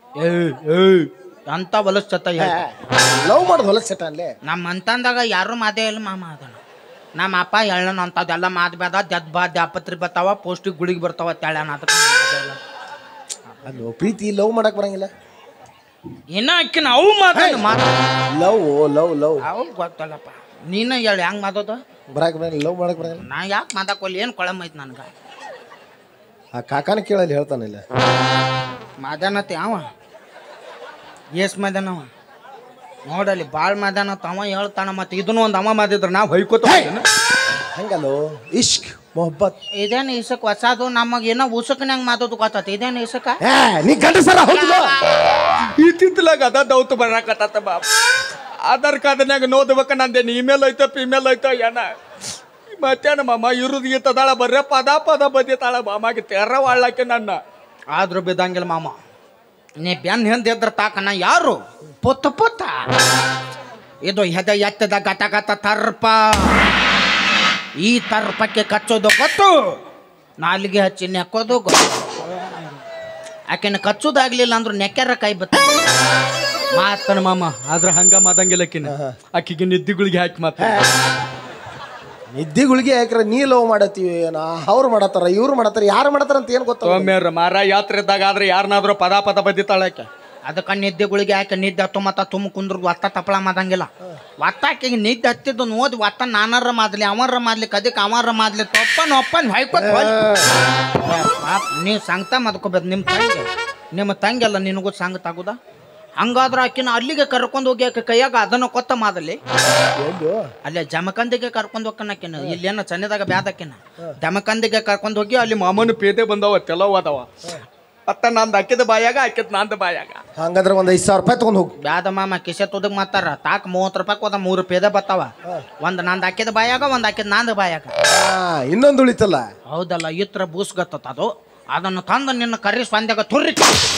Speaker 5: ಅಂತ ಹೊಲಸ್ತತ್ತ
Speaker 2: ಲವ್ ಮಾಡೋದು ಹೊಲಸ್ ಸೆಟ ಅಲ್ಲೇ
Speaker 5: ನಮ್ಮ ಅಂತಂದಾಗ ಯಾರು ಮಾದೇ ಇಲ್ಲ ಮಾಮ ಅದನ್ನ ನಮ್ಮ ಅಪ್ಪ ಎಳ್ಳನ ಅಂತದೆಲ್ಲ ಮಾತ್ ಬೇದ ದದ್ ಬಾ ದ್ಯಾಪತ್ರಿ ಬರ್ತಾವ ಪೌಷ್ಟಿಕ್ ಗುಳಿಗೆ ಬರ್ತಾವ ತೆಳ್ಳನ ಅದಕ್ಕೆ
Speaker 2: ಅಲ್ಲೋ ಪ್ರೀತಿ ಲವ್ ಮಾಡಕ್ ಬರಂಗಿಲ್ಲ
Speaker 5: ಇನ್ನ ಅಕ್ಕಿನ ಅವು ಮಾತಾಡ ಮಾತ
Speaker 2: ಲವ್ ಲವ್ ಲವ್
Speaker 5: ಅವು ಗೊತ್ತಲ್ಲಪ್ಪ ನೀನ ಹೇಳಿ ಹೆಂಗ್ ಮಾತೋದು
Speaker 2: ಬರಾಕ್ ಬರಂಗಿಲ್ಲ ಲವ್ ಮಾಡಕ್ ಬರಂಗಿಲ್ಲ
Speaker 5: ನಾ ಯಾಕೆ ಮಾತಾಕೊಲ್ಲಿ ಏನು ಕೊಳಮ್ ಐತಿ ನನ್ಗೆ
Speaker 2: ಆ ಕಾಕಾನ ಕೇಳಲ್ಲಿ ಹೇಳ್ತಾನಿಲ್ಲ
Speaker 5: ಮಾದಾನತಿ ಅವ ಎಸ್ ಮಾದಾನವ ನೋಡಲ್ಲಿ ಭಾಳ ಮಾದಾನ ಅವ ಹೇಳ್ತಾನ ಮತ್ತೆ ಇದನ್ನು ಒಂದು ಅವ ಮಾದಿದ್ರ ನಾವು ಹೊಯ್ಕೋತ
Speaker 2: ಹಂಗಲ್ಲೋ ಇಶ್ಕ್ ಮೊಹಬ್ಬತ್
Speaker 5: ಇದೇನು ಇಸಕ್ ಹೊಸದು ನಮಗೆ ಏನೋ ಉಸಕ್ನಂಗೆ ಮಾತೋದು ಗೊತ್ತೈತಿ ಇದೇನು ಇಸಕ
Speaker 2: ಏ ನೀ ಗಂಡಸರ ಹೌದಿಲ್ಲ
Speaker 3: ಈ ತಿಂತಲಾಗ ಅದ ದೌತ್ ಬರಾಕತ್ತ ಬಾ ಆಧಾರ್ ಕಾರ್ಡ್ನ್ಯಾಗ ನೋಡ್ಬೇಕ ನಂದೇನು ಇಮೇಲ್ ಐತೋ ಇಮೇಲ್ ಐತೋ ಏನ ಮತ್ತೇನ ಮಾಮ ಇರುದ್ ಗೀತದಾಳ ಬರ್ರೆ ಪದ ಪದ ಬದಿತಾಳ ಮಾಮಾಗೆ ತೆರ ವಾಳಕ್ಕೆ ನನ್ನ
Speaker 5: ಆದ್ರೂ ಬಿದ್ದಂಗಿಲ್ಲ ಮಾಮ ನೀ ಬೆನ್ ಹಿಂದಿದ್ರ ತಾಕನ ಯಾರು ಪುತ್ತ ಪುತ್ತ ಇದು ಹೆದ ಎತ್ತದ ಗತ ಗತ ತರ್ಪ ಈ ತರ್ಪಕ್ಕೆ ಕಚ್ಚೋದು ಗೊತ್ತು ನಾಲಿಗೆ ಹಚ್ಚಿ ನೆಕ್ಕೋದು ಗೊತ್ತು ಆಕೆನ ಕಚ್ಚೋದಾಗ್ಲಿಲ್ಲ ಅಂದ್ರೂ ನೆಕ್ಕೆರ ಕೈ ಬತ್ತ ಮಾತನ ಮಾಮ ಆದ್ರ ಹಂಗ ಮಾದಂಗಿಲ್ಲ ಆಕಿನ ಆಕಿಗೆ ನಿದ್ದಿಗಳಿಗೆ ಹಾಕಿ ಮಾತ
Speaker 2: ನಿದ್ದಿಗಳಿಗೆ ಯಾಕ್ರೆ ನೀ ಲವ್ ಮಾಡತ್ತೀವಿ ನಾ ಅವ್ರು ಮಾಡತ್ತಾರ ಇವ್ರು ಮಾಡತ್ತಾರ ಯಾರು ಮಾಡತ್ತಾರ ಅಂತ ಏನು ಗೊತ್ತ
Speaker 3: ಸೌಮ್ಯರ ಮಾರ ಯಾತ್ರೆ ಇದ್ದಾಗ ಆದ್ರೆ ಯಾರನ್ನಾದ್ರೂ ಪದ ಪದ ಬದಿತಾಳ ಆಕೆ
Speaker 5: ಅದಕ್ಕೆ ನಿದ್ದೆಗಳಿಗೆ ಯಾಕೆ ನಿದ್ದೆ ಹತ್ತು ಮತ್ತ ತುಂಬ ಕುಂದ್ರದು ಒತ್ತ ತಪ್ಪಳ ಮಾದಂಗಿಲ್ಲ ಒತ್ತ ಆಕೆಗೆ ನಿದ್ದೆ ಹತ್ತಿದ್ದು ಓದಿ ಒತ್ತ ನಾನಾರ ಮಾಡ್ಲಿ ಅವರ ಮಾಡ್ಲಿ ಕದಿಕ್ ಅವರ ಮಾಡ್ಲಿ ತೊಪ್ಪನ್ ಒಪ್ಪನ್ ಹೊಯ್ಕೊತ್ ಹೋಯ್. ಪಾಪ ನೀವು ಸಂಗತ ಮದ್ಕೋಬೇಕು ನಿಮ್ಮ ತಂಗಿ ನಿಮ್ಮ ತಂಗಿ ಅಲ್ಲ ನಿನಗೂ ಸಂಗತ ಆಗುದ ಹಂಗಾದ್ರೆ ಆಕಿನ ಅಲ್ಲಿಗೆ ಕರ್ಕೊಂಡು ಹೋಗಿ ಆಕೆ ಕೈಯಾಗ ಅದನ್ನ ಕೊತ್ತ ಮಾದಲಿ ಅಲ್ಲೇ ಜಮಕಂದಿಗೆ ಕರ್ಕೊಂಡು ಹೋಗ್ಕನ ಆಕಿನ ಇಲ್ಲೇನ ಚನ್ನದಾಗ ಬ್ಯಾದಕ್ಕಿನ ಜಮಕಂದಿಗೆ ಕರ್ಕೊಂಡು ಹೋಗಿ ಅಲ್ಲಿ
Speaker 3: ಮಾಮನ ಪೇದೆ ಬಂದವ ತೆಲವ್ ಅದಾವ ಅತ್ತ ನಂದು ಅಕ್ಕಿದ ಬಾಯಾಗ ಅಕ್ಕಿದ ನಂದು ಬಾಯಾಗ
Speaker 2: ಹಂಗಂದ್ರೆ ಒಂದು ಐದು ಸಾವಿರ ರೂಪಾಯಿ ತೊಗೊಂಡು ಹೋಗು
Speaker 5: ಬ್ಯಾದ ಮಾಮ ಕಿಸೆ ತುದಗ್ ಮಾತಾರ ತಾಕ ಮೂವತ್ತು ರೂಪಾಯಿ ಹೋದ ಮೂರು ಪೇದ ಬರ್ತಾವ ಒಂದ್ ನಂದ್ ಹಾಕಿದ ಬಾಯಾಗ ಒಂದ್ ಹಾಕಿದ ನಂದ್ ಬಾಯಾಗ
Speaker 2: ಆ, ಇನ್ನೊಂದು ಉಳಿತಲ್ಲ
Speaker 5: ಹೌದಲ್ಲ ಇತ್ರ ಬೂಸ್ಗತ್ತದ ಅದು ಅದನ್ನು ತಂದು ನಿನ್ನ ಕರಿ ಸ್ವಂದ್ಯಾಗ ತುರ್ರಿ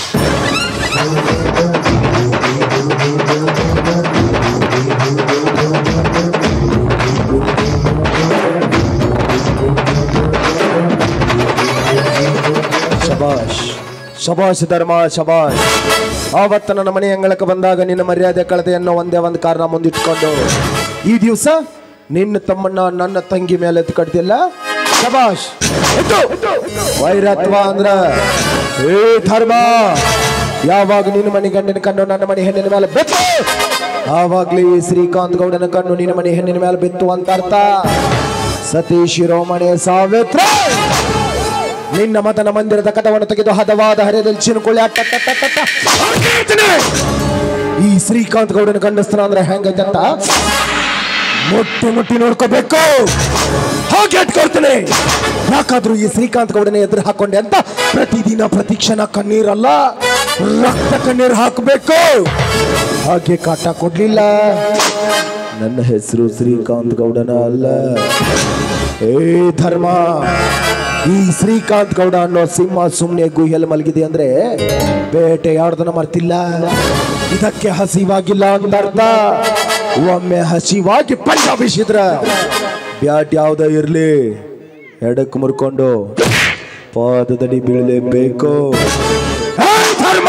Speaker 2: ಶಬಾಷ್ ಶಬಾಷ್ ಧರ್ಮ ಶಬಾಷ್ ಆವತ್ತು ನನ್ನ ಮನೆ ಅಂಗಳಕ್ಕೆ ಬಂದಾಗ ನಿನ್ನ ಮರ್ಯಾದೆ ಕಳೆದೆ ಅನ್ನೋ ಒಂದೇ ಒಂದು ಕಾರಣ ಮುಂದಿಟ್ಕೊಂಡು ಈ ದಿವಸ ನಿನ್ನ ತಮ್ಮನ್ನ ನನ್ನ ತಂಗಿ ಮೇಲೆ ಎತ್ತು ಕಟ್ತಿಲ್ಲ ಶಬಾಷ್ ಎತ್ತು. ವೈರತ್ವ ಅಂದ್ರ ಏ ಧರ್ಮ ಯಾವಾಗ ನಿನ್ನ ಮನೆ ಗಂಡಿನ ಕಣ್ಣು ನನ್ನ ಮನೆ ಹೆಣ್ಣಿನ ಮೇಲೆ ಬಿತ್ತು ಆವಾಗ್ಲೇ ಈ ಶ್ರೀಕಾಂತ್ ಗೌಡನ ಕಣ್ಣು ನಿನ್ನ ಮನೆ ಹೆಣ್ಣಿನ ಮೇಲೆ ಬಿತ್ತು ಅಂತ ಅರ್ಥ ಸತೀಶ್ ಶಿರೋಮಣಿ ಸಾವಿತ್ರ ನಿನ್ನ ಮತನ ಮಂದಿರದ ಕಥವನ್ನು ತೆಗೆದು ಹದವಾದ ಹರಿಯದಲ್ಲಿ ಚಿನ್ಕೊಳ್ಳಿ ಅಟ್ಟ ಅಟ್ಟ ಅಟ್ಟ ಅಟ್ಟ ಅಟ್ಟ. ಈ ಶ್ರೀಕಾಂತ್ ಗೌಡನ ಗಂಡಸ್ತರ ಅಂದ್ರೆ ಹೆಂಗೈತೆ ಅಂತ ಮುಟ್ಟಿ ಮುಟ್ಟಿ ನೋಡ್ಕೋಬೇಕು ಹಾಗೆ ಇಟ್ಕೊಳ್ತೇನೆ ಯಾಕಾದ್ರೂ ಈ ಶ್ರೀಕಾಂತ್ ಗೌಡನ ಎದುರು ಹಾಕೊಂಡೆ ಅಂತ ಪ್ರತಿದಿನ ಪ್ರತಿಕ್ಷಣ ಕಣ್ಣೀರಲ್ಲ ರಕ್ತ ಕಣ್ಣೀರು ಹಾಕಬೇಕು ಹಾಗೆ ಕಾಟ ಕೊಡ್ಲಿಲ್ಲ ನನ್ನ ಹೆಸರು ಶ್ರೀಕಾಂತ್ ಗೌಡನ ಅಲ್ಲ ಏ ಧರ್ಮ ಈ ಶ್ರೀಕಾಂತ್ ಗೌಡ ಅನ್ನೋ ಸಿಂಹ ಸುಮ್ಮನೆ ಗುಹೆಲ್ ಮಲಗಿದೆ ಅಂದ್ರೆ ಬೇಟೆಯಾಡ್ದನ ಮರ್ತಿಲ್ಲ ಇದಕ್ಕೆ ಹಸಿವಾಗಿಲ್ಲ ಅಂತ ಅರ್ಥ ಒಮ್ಮೆ ಹಸಿವಾಗಿ ಪಂಚ ಬೀಸಿದ್ರ ಬ್ಯಾಟ್ ಯಾವ್ದ ಇರ್ಲಿ ಎಡಕ್ ಮುರ್ಕೊಂಡು ಪಾದದಡಿ ಬೀಳಲೇಬೇಕು ಏ ಧರ್ಮ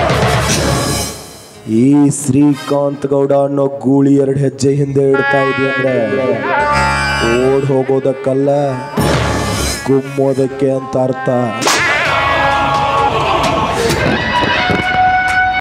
Speaker 2: ಈ ಶ್ರೀಕಾಂತ್ ಗೌಡ ಅನ್ನೋ ಗೂಳಿ ಎರಡು ಹೆಜ್ಜೆ ಹಿಂದೆ ಇಡ್ತಾ ಇದೆಯಂದ್ರೆ ಓಡ್ ಹೋಗೋದಕ್ಕಲ್ಲ ಗುಮ್ಮೋದಕ್ಕೆ ಅಂತ ಅರ್ಥ